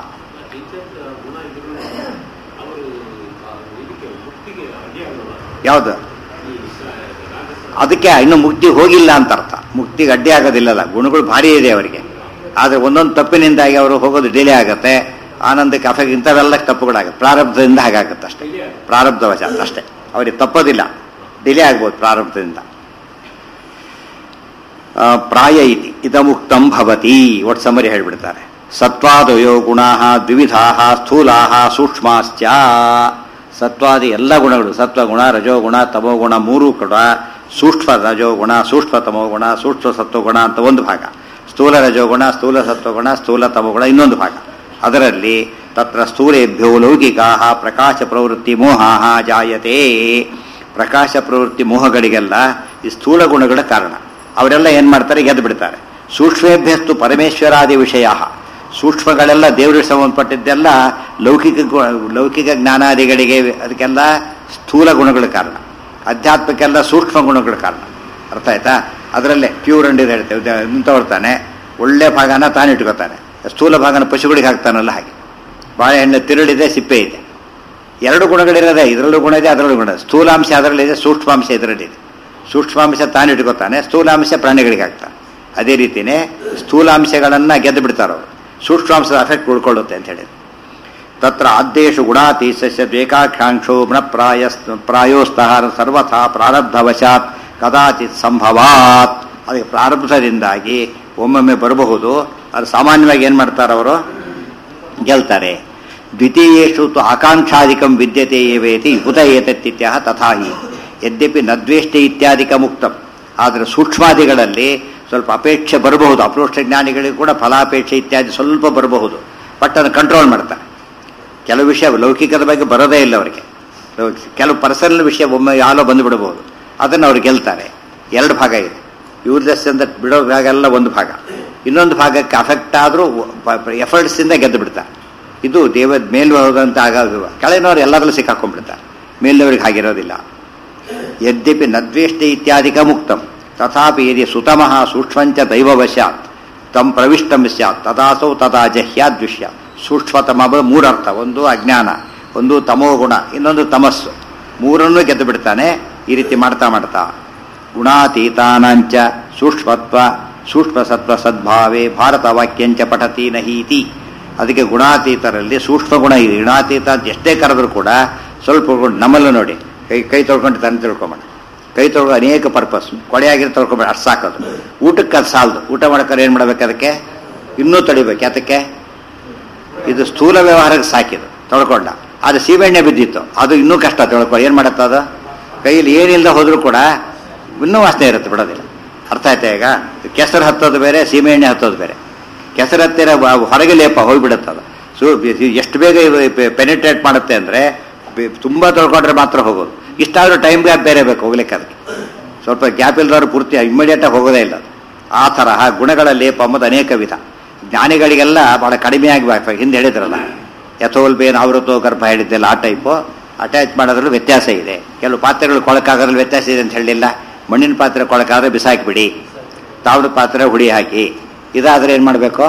ಯಾವುದು ಅದಕ್ಕೆ ಇನ್ನು ಮುಕ್ತಿ ಹೋಗಿಲ್ಲ ಅಂತ ಅರ್ಥ ಮುಕ್ತಿಗೆ ಅಡ್ಡಿ ಆಗೋದಿಲ್ಲಲ್ಲ ಗುಣಗಳು ಭಾರಿ ಇದೆ ಅವರಿಗೆ ಆದರೆ ಒಂದೊಂದು ತಪ್ಪಿನಿಂದಾಗಿ ಅವರು ಹೋಗೋದು ಡಿಲೇ ಆಗುತ್ತೆ ಆನಂದಕ್ಕೆ ಅಫೆಕ್ಟ್ ಇಂಥವೆಲ್ಲ ತಪ್ಪುಗಳಾಗುತ್ತೆ ಪ್ರಾರಬ್ಧದಿಂದ ಹಾಗಾಗುತ್ತೆ ಅಷ್ಟೇ ಪ್ರಾರಬ್ಧವಶ ಅಷ್ಟೇ ಅವರಿಗೆ ತಪ್ಪೋದಿಲ್ಲ ಡಿಲೇ ಆಗ್ಬೋದು ಪ್ರಾರಬ್ಧದಿಂದ ಆ, ಪ್ರಾಯ ಇತಿ ಇದಮುಕ್ತಂ ಭವತಿ ಒಟ್ಟು ಸಮರಿ ಹೇಳ್ಬಿಡ್ತಾರೆ ಸತ್ವಾದಯೋ ಗುಣಾ ದ್ವಿವಿಧಾ ಸ್ಥೂಲಾ ಸೂಕ್ಷ್ಮಾಶ್ಚ ಸತ್ವಾದಿ ಎಲ್ಲ ಗುಣಗಳು ಸತ್ವಗುಣ ರಜೋಗುಣ ತಮೋಗುಣ ಮೂರೂ ಕೂಡ ಸೂಕ್ಷ್ಮ ರಜೋಗುಣ ಸೂಕ್ಷ್ಮ ತಮೋಗುಣ ಸೂಕ್ಷ್ಮ ಸತ್ವಗುಣ ಅಂತ ಒಂದು ಭಾಗ ಸ್ಥೂಲ ರಜೋಗುಣ ಸ್ಥೂಲ ಸತ್ವಗುಣ ಸ್ಥೂಲ ತಮಗುಣ ಇನ್ನೊಂದು ಭಾಗ ಅದರಲ್ಲಿ ತತ್ರ ಸ್ಥೂಲೇಭ್ಯೋ ಲೌಕಿಕಾ ಪ್ರಕಾಶ ಪ್ರವೃತ್ತಿ ಮೋಹಾ ಜಾಯತೆ ಪ್ರಕಾಶ ಪ್ರವೃತ್ತಿ ಮೋಹಗಳಿಗೆಲ್ಲ ಈ ಸ್ಥೂಲ ಗುಣಗಳ ಕಾರಣ ಅವರೆಲ್ಲ ಏನು ಮಾಡ್ತಾರೆ ಗೆದ್ದು ಬಿಡ್ತಾರೆ ಸೂಕ್ಷ್ಮೇಭ್ಯಸ್ತು ಪರಮೇಶ್ವರಾದಿ ವಿಷಯ ಸೂಕ್ಷ್ಮಗಳೆಲ್ಲ ದೇವರಿಗೆ ಸಂಬಂಧಪಟ್ಟಿದ್ದೆಲ್ಲ ಲೌಕಿಕ ಗು- ಲೌಕಿಕ ಜ್ಞಾನಾದಿಗಳಿಗೆ ಅದಕ್ಕೆಲ್ಲ ಸ್ಥೂಲ ಗುಣಗಳ ಕಾರಣ ಅಧ್ಯಾತ್ಮಕ್ಕೆಲ್ಲ ಸೂಕ್ಷ್ಮ ಗುಣಗಳ ಕಾರಣ ಅರ್ಥ ಆಯ್ತಾ ಅದರಲ್ಲೇ ಪ್ಯೂರ್ ಅಂಡ್ ಇದು ಹೇಳ್ತೇವೆ ತಗೊಳ್ತಾನೆ ಒಳ್ಳೆ ಭಾಗನ ತಾನು ಇಟ್ಕೋತಾನೆ ಸ್ಥೂಲ ಭಾಗನ ಪಶುಗಳಿಗೆ ಹಾಕ್ತಾನಲ್ಲ ಹಾಗೆ ಬಾಳೆಹಣ್ಣು ತಿರುಳಿದೆ ಸಿಪ್ಪೆ ಇದೆ ಎರಡು ಗುಣಗಳಿರೋದೆ ಇದರಲ್ಲೂ ಗುಣ ಇದೆ ಅದರಲ್ಲೂ ಗುಣ ಇದೆ. ಸ್ಥೂಲಾಂಶ ಅದರಲ್ಲಿದೆ ಸೂಕ್ಷ್ಮಾಂಶ ಇದರಲ್ಲಿದೆ ಸೂಕ್ಷ್ಮಾಂಶ ತಾನು ಇಟ್ಕೋತಾನೆ ಸ್ಥೂಲಾಂಶ ಪ್ರಾಣಿಗಳಿಗೆ ಹಾಕ್ತಾನೆ ಅದೇ ರೀತಿಯೇ ಸ್ಥೂಲಾಂಶಗಳನ್ನು ಗೆದ್ದು ಬಿಡ್ತಾರೆ ಅವರು ಸೂಕ್ಷ್ಮಾಂಶದ ಅಫೆಕ್ಟ್ ಉಳ್ಕೊಳ್ಳುತ್ತೆ ಅಂತ ಹೇಳಿದ್ರು ತತ್ರ ಆದ್ದೇಶು ಗುಣಾತೀಶಸ್ಯ ದ್ವೇಕಾಕ್ಷಾಂಕ್ಷೋ ಗುಣ ಪ್ರಾಯ ಪ್ರಾಯೋಸ್ತಃ ಸರ್ವಥಾ ಪ್ರಾರಬ್ಧವಶಾತ್ ಕದಾಚಿತ್ ಸಂಭವಾತ್ ಅದಕ್ಕೆ ಪ್ರಾರಬ್ಧದಿಂದಾಗಿ ಒಮ್ಮೊಮ್ಮೆ ಬರಬಹುದು ಅದು ಸಾಮಾನ್ಯವಾಗಿ ಏನು ಮಾಡ್ತಾರೆ ಅವರು ಗೆಲ್ತಾರೆ ದ್ವಿತೀಯೇಷು ತು ಆಕಾಂಕ್ಷಾಧಿಕಂ ವಿದ್ಯತೆ ಏವೇತಿ ಉತ ಏತತ್ತಿತ್ಯಹ ತಥಾ ಹಿ ಯದ್ಯಪಿ ನದ್ವೇಷ್ಟೆ ಇತ್ಯಾದಿಕ ಮುಕ್ತಂ ಆದರೆ ಸೂಕ್ಷ್ಮಾದಿಗಳಲ್ಲಿ ಸ್ವಲ್ಪ ಅಪೇಕ್ಷೆ ಬರಬಹುದು ಅಪ್ರೋಕ್ಷ ಜ್ಞಾನಿಗಳಿಗೂ ಕೂಡ ಫಲಾಪೇಕ್ಷೆ ಇತ್ಯಾದಿ ಸ್ವಲ್ಪ ಬರಬಹುದು ಬಟ್ ಅದನ್ನು ಕಂಟ್ರೋಲ್ ಮಾಡ್ತಾರೆ ಕೆಲವು ವಿಷಯ ಲೌಕಿಕದ ಬಗ್ಗೆ ಬರೋದೇ ಇಲ್ಲ ಅವರಿಗೆ ಕೆಲವು ಪರ್ಸನಲ್ ವಿಷಯ ಒಮ್ಮೆ ಯಾಲೋ ಬಂದುಬಿಡಬಹುದು ಅದನ್ನು ಅವ್ರು ಗೆಲ್ತಾರೆ ಎರಡು ಭಾಗ ಇದೆ ಯೂರ್ಲೆಸ್ ಅಂತ ಬಿಡೋ ಭಾಗ ಎಲ್ಲ ಒಂದು ಭಾಗ ಇನ್ನೊಂದು ಭಾಗಕ್ಕೆ ಅಫೆಕ್ಟ್ ಆದರೂ ಎಫರ್ಟ್ಸಿಂದ ಗೆದ್ದು ಬಿಡ್ತಾರೆ ಇದು ದೇವ ಮೇಲ್ವರ್ಗಂತ ಆಗ ಕೆಳಗಿನವ್ರು ಎಲ್ಲರಲ್ಲೂ ಸಿಕ್ಕಾಕೊಂಡ್ಬಿಡ್ತಾರೆ ಮೇಲಿನವ್ರಿಗೆ ಹಾಗಿರೋದಿಲ್ಲ ಯದ್ಯಪಿ ನದ್ವೇಷ್ಟೆ ಇತ್ಯಾದಿಕ ಮುಕ್ತಂ ತಥಾಪಿ ಯದಿ ಸುತಮಃ ಸೂಕ್ಷ್ಮಂಚ ದೈವವಶಾತ್ ತಂ ಪ್ರವಿಷ್ಟಂ ಸ್ಯಾತ್ ತದಾಸೌ ತದಾ ಜಹ್ಯಾದೃಶ್ಯ ಸೂಕ್ಷ್ಮತಮ ಬ- ಮೂರರ್ಥ ಒಂದು ಅಜ್ಞಾನ ಒಂದು ತಮೋಗುಣ ಇನ್ನೊಂದು ತಮಸ್ಸು ಮೂರನ್ನೂ ಗೆದ್ದು ಬಿಡ್ತಾನೆ ಈ ರೀತಿ ಮಾಡ್ತಾ ಮಾಡ್ತಾ ಗುಣಾತೀತಾನಾಂಚ ಸೂಕ್ಷ್ಮತ್ವ ಸೂಕ್ಷ್ಮಸತ್ವ ಸದ್ಭಾವೇ ಭಾರತ ವಾಕ್ಯಂಚ ಪಠತಿ ನಹೀತಿ ಅದಕ್ಕೆ ಗುಣಾತೀತರಲ್ಲಿ ಸೂಕ್ಷ್ಮ ಗುಣ ಇದೆ ಗುಣಾತೀತ ಅಂತ ಎಷ್ಟೇ ಕರೆದ್ರು ಕೂಡ ಸ್ವಲ್ಪ ಗುಣ ನಮ್ಮಲ್ಲೂ ನೋಡಿ ಕೈ ಕೈ ತೊಳ್ಕೊಂಡು ತಂದು ತಿಳ್ಕೊಂಬೇಡ ಕೈ ತೊಳ್ಕೊ ಅನೇಕ ಪರ್ಪಸ್ ಕೊಳೆಯಾಗಿರೋ ತೊಳ್ಕೊಂಬೇಡ ಅಷ್ಟು ಸಾಕೋದು ಊಟಕ್ಕೆ ಅದು ಸಾಲದು ಊಟ ಮಾಡ್ತಾರೆ ಏನು ಮಾಡ್ಬೇಕು ಅದಕ್ಕೆ ಇನ್ನೂ ತಡಿಬೇಕು ಯಾತಕ್ಕೆ ಇದು ಸ್ಥೂಲ ವ್ಯವಹಾರಕ್ಕೆ ಸಾಕಿದು ತೊಳ್ಕೊಂಡ ಅದು ಸೀಮೆಣ್ಣೆ ಬಿದ್ದಿತ್ತು ಅದು ಇನ್ನೂ ಕಷ್ಟ ತೊಳ್ಕೊ ಏನು ಮಾಡತ್ತ ಅದು ಕೈಯಲ್ಲಿ ಏನಿಲ್ಲದೆ ಹೋದ್ರೂ ಕೂಡ ಇನ್ನೂ ವಾಸನೆ ಇರುತ್ತೆ ಬಿಡೋದಿಲ್ಲ ಅರ್ಥ ಆಯ್ತಾ ಈಗ ಕೆಸರು ಹತ್ತೋದು ಬೇರೆ ಸೀಮೆಎಣ್ಣೆ ಹತ್ತೋದು ಬೇರೆ ಕೆಸರು ಹತ್ತಿರ ಬ- ಹೊರಗೆ ಲೇಪ ಹೋಗಿಬಿಡುತ್ತೆ ಅದು ಸೊ ಎಷ್ಟು ಬೇಗ ಪೆನಿಟ್ರೇಟ್ ಮಾಡುತ್ತೆ ಅಂದರೆ ತುಂಬ ತೊಳ್ಕೊಂಡ್ರೆ ಮಾತ್ರ ಹೋಗೋದು ಇಷ್ಟಾದರೂ ಟೈಮ್ ಗ್ಯಾಪ್ ಬೇರೆ ಬೇಕು ಹೋಗ್ಲಿಕ್ಕೆ ಅದಕ್ಕೆ ಸ್ವಲ್ಪ ಗ್ಯಾಪ್ ಇಲ್ದವ್ರು ಪೂರ್ತಿ ಇಮಿಡಿಯೇಟಾಗಿ ಹೋಗೋದೇ ಇಲ್ಲ ಅದು. ಆ ತರಹ ಗುಣಗಳ ಲೇಪ ಅಂಬುದು ಅನೇಕ ವಿಧ ಜ್ಞಾನಿಗಳಿಗೆಲ್ಲ ಬಹಳ ಕಡಿಮೆಯಾಗಿ ಬಾ- ಹಿಂದೆ ಹೇಳಿದ್ರಲ್ಲ ಯಥೋಲ್ಬೇನ್ ಆವೃತೋ ಗರ್ಭ ಹೇಳಿದ್ದೆಲ್ಲ ಆ ಟೈಪು ಅಟ್ಯಾಚ್ ಮಾಡೋದ್ರಲ್ಲಿ ವ್ಯತ್ಯಾಸ ಇದೆ ಕೆಲವು ಪಾತ್ರೆಗಳು ಕೊಳಕಾಗೋದ್ರಲ್ಲಿ ವ್ಯತ್ಯಾಸ ಇದೆ ಅಂತ ಹೇಳಿಲ್ಲ ಮಣ್ಣಿನ ಪಾತ್ರೆ ಕೊಳಕಾದ್ರೆ ಬಿಸಾಕಿಬಿಡಿ ತಾವ್ರದ ಪಾತ್ರೆ ಹುಡಿ ಹಾಕಿ ಇದಾದ್ರೆ ಏನು ಮಾಡಬೇಕು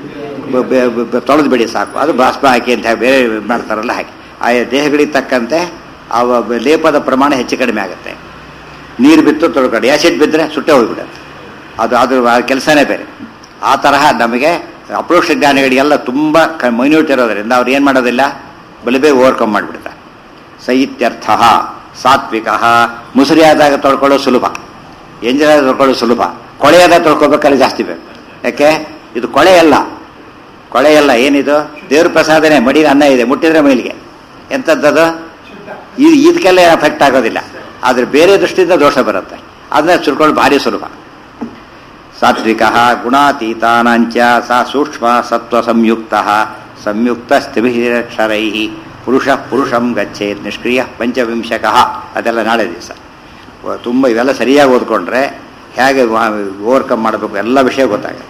ತೊಳೆದು ಬಿಡಿ ಸಾಕು ಅದು ಬಾಷ್ಪ ಹಾಕಿ ಅಂತ ಹೇಳಿ ಬೇರೆ ಇದ್ ಮಾಡ್ತಾರಲ್ಲ ಹಾಕಿ ಆ ದೇಹಗಳಿಗೆ ತಕ್ಕಂತೆ ಆ ವ- ಲೇಪದ ಪ್ರಮಾಣ ಹೆಚ್ಚು ಕಡಿಮೆ ಆಗುತ್ತೆ ನೀರು ಬಿತ್ತು ತೊಳ್ಕೊಂಡು ಆ್ಯಸಿಡ್ ಬಿದ್ದರೆ ಸುಟ್ಟೆ ಹೋಗ್ಬಿಡುತ್ತೆ ಅದು ಅದು ಆ ಕೆಲಸನೇ ಬೇರೆ ಆ ತರಹ ನಮಗೆ ಅಪ್ರೋಕ್ಷ ಜ್ಞಾನಿಗಳಿಗೆಲ್ಲ ತುಂಬ ಕ ಮೈನ್ಯೂಟ್ ಇರೋದರಿಂದ ಅವ್ರು ಏನು ಮಾಡೋದಿಲ್ಲ ಬಲಿ ಬೇಗ ಓವರ್ಕಮ್ ಮಾಡಿಬಿಡ್ತಾರೆ ಸೈತ್ಯರ್ಥ ಸಾತ್ವಿಕ ಮುಸುರಿ ಆದಾಗ ತೊಳ್ಕೊಳ್ಳೋದು ಸುಲಭ ಎಂಜಲಾಗ ತೊಳ್ಕೊಳ್ಳೋದು ಸುಲಭ ಕೊಳೆಯಾದ ತೊಳ್ಕೊಬೇಕಾದ್ರೆ ಜಾಸ್ತಿ ಬೇಕು ಯಾಕೆ ಇದು ಕೊಳೆ ಅಲ್ಲ ಕೊಳೆ ಅಲ್ಲ ಏನಿದು ದೇವ್ರ ಪ್ರಸಾದನೆ ಮಡಿಗೆ ಅನ್ನ ಇದೆ ಮುಟ್ಟಿದ್ರೆ ಮೈಲಿಗೆ ಎಂಥದ್ದದು ಇದು ಇದಕ್ಕೆಲ್ಲ ಎಫೆಕ್ಟ್ ಆಗೋದಿಲ್ಲ ಆದರೆ ಬೇರೆ ದೃಷ್ಟಿಯಿಂದ ದೋಷ ಬರುತ್ತೆ ಅದನ್ನ ಸುಳ್ಕೊಂಡು ಭಾರಿ ಸುಲಭ ಸಾತ್ವಿಕ ಗುಣಾತೀತಾನಾಂಚ ಸ ಸೂಕ್ಷ್ಮ ಸತ್ವ ಸಂಯುಕ್ತ ಸಂಯುಕ್ತ ಸ್ಥಿಭಿರಕ್ಷರೈ ಪುರುಷ ಪುರುಷಂ ಗಚ್ಚೇತ್ ನಿಷ್ಕ್ರಿಯ ಪಂಚವಿಂಶಕ ಅದೆಲ್ಲ ನಾಳೆ ದಿವಸ ತುಂಬ ಇವೆಲ್ಲ ಸರಿಯಾಗಿ ಓದ್ಕೊಂಡ್ರೆ ಹೇಗೆ ಓವರ್ಕಮ್ ಮಾಡಬೇಕು ಎಲ್ಲ ವಿಷಯ ಗೊತ್ತಾಗುತ್ತೆ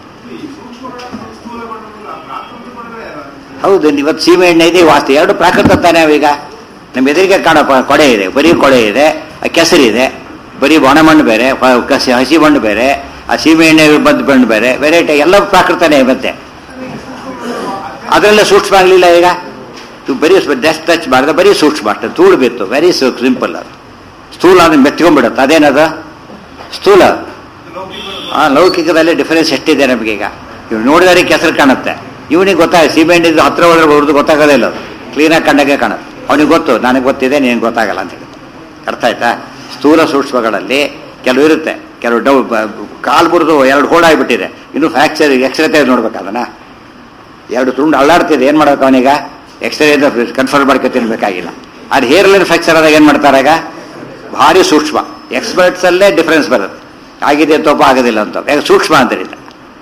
ಹೌದು ಇವತ್ತು ಸೀಮೆ ಎಣ್ಣೆ ಇದೆ ವಾಸ್ತು ಎರಡು ಪ್ರಾಕೃತ ತಾನೇ ಅವು ನಮ್ಮ ಎದುರಿಗೆ ಕಾಣೋ ಪ- ಕೊಡೆ ಇದೆ ಬರೀ ಕೊಡೆ ಇದೆ ಆ ಕೆಸರಿದೆ ಬರೀ ಒಣ ಮಣ್ಣು ಬೇರೆ ಪ- ಕಸಿ ಹಸಿ ಮಣ್ಣು ಬೇರೆ ಆ ಸೀಮೆ ಎಣ್ಣೆ ಬಂದು ಮಣ್ಣು ಬೇರೆ ವೆರೈಟಿ ಎಲ್ಲ ಪ್ರಾಕೃತನೇ ಮತ್ತೆ ಅದರಲ್ಲೇ ಸೂಕ್ಷ್ಮ ಆಗಲಿಲ್ಲ ಈಗ ಇದು ಬರೀ ಡಸ್ಟ್ ಟಚ್ ಮಾಡಿದ್ರೆ ಬರೀ ಸೂಕ್ಷ್ಮ ಅಷ್ಟೇ ಧೂಳು ಬಿತ್ತು ವೆರಿ ಸಿಂಪಲ್ ಅದು ಸ್ಥೂಲ ಅದನ್ನ ಮೆತ್ಕೊಂಡ್ಬಿಡುತ್ತೆ ಅದೇನದು ಸ್ಥೂಲ ಆ ಲೌಕಿಕದಲ್ಲಿ ಡಿಫರೆನ್ಸ್ ಎಷ್ಟಿದೆ ನಮಗೀಗ ಇವ್ ನೋಡಿದರೆ ಕೆಸರು ಕಾಣುತ್ತೆ ಇವನಿಗೆ ಗೊತ್ತಾಗ ಸಿಮೆಂಟ್ ಇದು ಹತ್ರ ಹೋದ್ರೆ ಹೊರದು ಗೊತ್ತಾಗೋದೇ ಇಲ್ಲ ಅದು ಕ್ಲೀನಾಗಿ ಕಂಡಾಗೆ ಕಾಣುತ್ತೆ ಅವನಿಗೆ ಗೊತ್ತು ನನಗೆ ಗೊತ್ತಿದೆ ನಿನಗೆ ಗೊತ್ತಾಗಲ್ಲ ಅಂತ ಹೇಳಿ ಅರ್ಥ ಆಯ್ತಾ ಸ್ಥೂಲ ಸೂಕ್ಷ್ಮಗಳಲ್ಲಿ ಕೆಲವು ಇರುತ್ತೆ ಕೆಲವು ಡೌ ಬ- ಕಾಲು ಮುರಿದು ಎರಡು ಹೋಳಾಗ್ಬಿಟ್ಟಿದೆ ಇನ್ನು ಫ್ರ್ಯಾಕ್ಚರ್ ಎಕ್ಸ್ರೇ ತೆಗೆದು ನೋಡ್ಬೇಕು ಅದನ್ನ ಎರಡು ತುಂಡು ಅಳ್ಳಾಡ್ತಿದೆ ಏನು ಮಾಡೋಕೆ ಅವನೀಗ ಎಕ್ಸ್ರೇ ಕನ್ಫರ್ಮ್ ಮಾಡ್ಕೊ ತಿನ್ಬೇಕಾಗಿಲ್ಲ ಅದು ಹೇರ್ ಲೈನ್ ಫ್ರ್ಯಾಕ್ಚರ್ ಆದಾಗ ಏನು ಮಾಡ್ತಾರೆ ಈಗ ಭಾರಿ ಸೂಕ್ಷ್ಮ ಎಕ್ಸ್ಪರ್ಟ್ಸ್ ಅಲ್ಲೇ ಡಿಫರೆನ್ಸ್ ಬರುತ್ತೆ ಆಗಿದೆ ತೋಪ ಆಗೋದಿಲ್ಲ ಅಂತ ಯಾಕೆ ಸೂಕ್ಷ್ಮ ಅಂತಿಲ್ಲ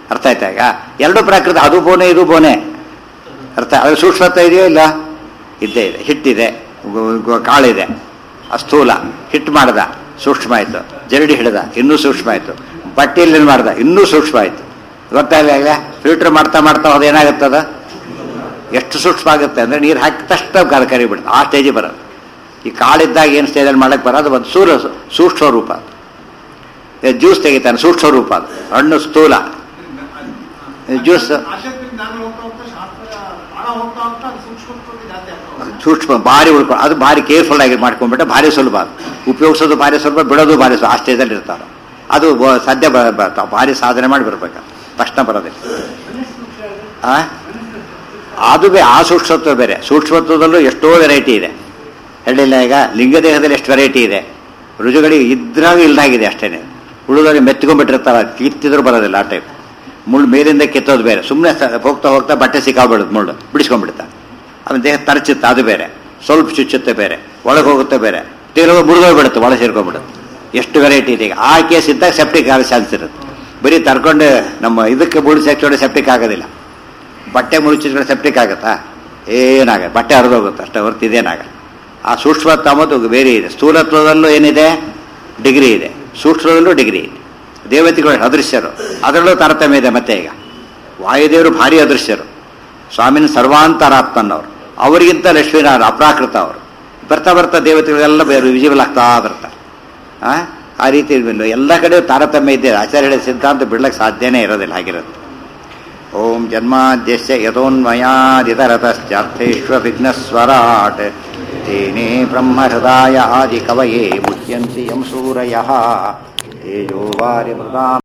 ಅರ್ಥ ಆಯ್ತಾ ಈಗ ಎರಡು ಪ್ರಾಕೃತ ಅದು ಬೋನೆ ಇದು ಬೋನೆ ಅರ್ಥ ಅದು ಸೂಕ್ಷ್ಮತ್ವ ಇದೆಯೋ ಇಲ್ಲ ಇದ್ದೇ ಇದೆ ಹಿಟ್ಟಿದೆ ಗು- ಗು- ಕಾಳಿದೆ ಆ ಸ್ಥೂಲ ಹಿಟ್ಟು ಮಾಡ್ದ ಸೂಕ್ಷ್ಮ ಆಯಿತು ಜರಡಿ ಹಿಡ್ದ ಇನ್ನೂ ಸೂಕ್ಷ್ಮ ಆಯಿತು ಬಟ್ಟೆಯಲ್ಲಿ ಮಾಡ್ದ ಇನ್ನೂ ಸೂಕ್ಷ್ಮ ಆಯಿತು ಗೊತ್ತಾಗಲ್ಲ ಈಗ ಫಿಲ್ಟರ್ ಮಾಡ್ತಾ ಮಾಡ್ತಾ ಅದು ಏನಾಗುತ್ತದ ಎಷ್ಟು ಸೂಕ್ಷ್ಮ ಆಗುತ್ತೆ ಅಂದರೆ ನೀರು ಹಾಕಿದ ತಕ್ಷಣ ಕರ ಕರಿಬಿಡುತ್ತೆ ಆ ಸ್ಟೇಜಿಗೆ ಬರೋದು ಈ ಕಾಳಿದ್ದಾಗ ಏನು ಸ್ಟೇಜಲ್ಲಿ ಮಾಡಕ್ಕೆ ಬರೋದು ಒಂದು ಸೂರ ಸೂಕ್ಷ್ಮ ರೂಪ ಅದು ಜ್ಯೂಸ್ ತೆಗಿತಾನೆ ಸೂಕ್ಷ್ಮ ರೂಪ ಅದು ಹಣ್ಣು ಸ್ಥೂಲ ಜ್ಯೂಸ್ ಆಸಕ್ತಿ ಜ್ಞಾನ ಹೋಗ್ತಾ ಹೋಗ್ತಾ ಶಾಸ್ತ್ರ ಆಳ ಹೋಗ್ತಾ ಹೋಗ್ತಾ ಅದು ಸೂಕ್ಷ್ಮತ್ವಕ್ಕೆ ಜಾಸ್ತಿ ಆಗ್ತಾ ಹೋಗುತ್ತೆ. ಸೂಕ್ಷ್ಮ ಭಾರಿ ಉಳ್ಕೊಂಡು ಅದು ಭಾರಿ ಕೇರ್ಫುಲ್ ಆಗಿ ಮಾಡ್ಕೊಂಡ್ಬಿಟ್ರೆ ಭಾರಿ ಸುಲಭ ಅದು. ಉಪಯೋಗಿಸೋದು ಭಾರಿ ಸುಲಭ ಬಿಡೋದು ಭಾರಿ ಸುಲಭ ಆ ಸ್ಟೇಜಲ್ಲಿ ಇರ್ತಾರೆ ಅದು ಬ- ಸದ್ಯ ಬ- ಬ- ಭಾರಿ ಸಾಧನೆ ಮಾಡಿ ಬರ್ಬೇಕು ತಕ್ಷಣ ಬರೋದಿಲ್ಲ ಆ? ಅದು ಬೇ ಆ ಸೂಕ್ಷ್ಮತ್ವ ಬೇರೆ ಸೂಕ್ಷ್ಮತ್ವದಲ್ಲೂ ಎಷ್ಟೋ ವೆರೈಟಿ ಇದೆ ಹೇಳಿಲ್ಲ ಈಗ ಲಿಂಗದೇಹದಲ್ಲಿ ಎಷ್ಟು ವೆರೈಟಿ ಇದೆ ರುಜುಗಳಿಗೆ ಇದ್ರಾಗ ಇಲ್ದಾಗಿದೆ ಅಷ್ಟೇನೆ ಉಳಿದವರಿಗೆ ಮೆತ್ಕೊಂಡ್ಬಿಟ್ಟಿರ್ತಾರ ಕಿತ್ತಿದ್ರು ಬರೋದಿಲ್ಲ ಆ ಟೈಪ್ ಮುಳ್ಳು ಮೇಲಿಂದ ಕಿತ್ತೋದು ಬೇರೆ ಸುಮ್ಮನೆ ಹೋಗ್ತಾ ಹೋಗ್ತಾ ಬಟ್ಟೆ ಸಿಕ್ಕಾಬಿಡುದು ಮುಳ್ಳು ಬಿಡಿಸ್ಕೊಂಡ್ಬಿಡ್ತಾ ಅವನ ದೇಹ ತರಚುತ್ತೆ ಅದು ಬೇರೆ ಸ್ವಲ್ಪ ಚುಚ್ಚುತ್ತೆ ಬೇರೆ ಒಳಗೆ ಹೋಗುತ್ತೆ ಬೇರೆ ತಿರುಗ ಮುರಿದೋಗ್ಬಿಡುತ್ತೆ ಒಳಗೆ ಸೇರ್ಕೊಂಡ್ಬಿಡುತ್ತೆ ಎಷ್ಟು ವೆರೈಟಿ ಇದೆ ಈಗ ಆ ಕೇಸ್ ಇದ್ದಾಗ ಸೆಪ್ಟಿಕ್ ಆಗೋ ಚಾನ್ಸ್ ಇರುತ್ತೆ ಬರೀ ತರ್ಕೊಂಡು ನಮ್ಮ ಇದಕ್ಕೆ ಮುಳಿಸಿ ಹಾಕಿದ್ರೆ ಸೆಪ್ಟಿಕ್ ಆಗೋದಿಲ್ಲ ಬಟ್ಟೆ ಮುಳುಚಿದ್ರೆ ಸೆಪ್ಟಿಕ್ ಆಗುತ್ತಾ ಏನಾಗಲ್ಲ ಬಟ್ಟೆ ಹರಿದೋಗುತ್ತೆ ಅಷ್ಟೇ ಹೊರತು ಇದೇನಾಗಲ್ಲ ಆ ಸೂಕ್ಷ್ಮತ್ವ ಮತ್ತು ಬೇರೆ ಇದೆ ಸ್ಥೂಲತ್ವದಲ್ಲೂ ಏನಿದೆ ಡಿಗ್ರಿ ಇದೆ ಸೂಕ್ಷ್ಮದಲ್ಲೂ ಡಿಗ್ರಿ ಇದೆ ದೇವತೆಗಳು ಅದೃಶ್ಯರು ಅದರಲ್ಲೂ ತಾರತಮ್ಯ ಇದೆ ಮತ್ತೆ ಈಗ ವಾಯುದೇವರು ಭಾರಿ ಅದೃಶ್ಯರು ಸ್ವಾಮಿನ ಸರ್ವಾಂತರಾತ್ಮನವರು ಅವರಿಗಿಂತ ಲಕ್ಷ್ಮೀನಾರಾಯಣ ಅಪ್ರಾಕೃತ ಅವರು ಬರ್ತಾ ಬರ್ತಾ ದೇವತೆಗಳೆಲ್ಲ ಬೇರೆ ವಿಜಿಬಲ್ ಆಗ್ತಾ ಬರ್ತಾರೆ ಆ? ಆ ರೀತಿ ಇರ್ಬೇಕು. ಎಲ್ಲ ಕಡೆ ತಾರತಮ್ಯ ಇದೆ ಆಚಾರ್ಯ ಹೇಳಿದ ಸಿದ್ಧಾಂತ ಬಿಡ್ಲಕ್ಕೆ ಸಾಧ್ಯನೇ ಇರೋದಿಲ್ಲ ಹಾಗಿರುತ್ತೆ ಓಂ ಜನ್ಮಾದ್ಯಸ್ಯ ಯಥೋನ್ಮಯಾದಿತರತಶ್ಚಾರ್ಥೇಶ್ವ ವಿಘ್ನಸ್ವರಾಟ್ ತೇನೇ ಬ್ರಹ್ಮಹೃದಾಯ ಆದಿ ಕವಯೇ ಮುಹ್ಯಂತಿ ಯಂ ಸೂರಯಃ ತೇಜೋ ವಾರಿ ಮೃದಾಂ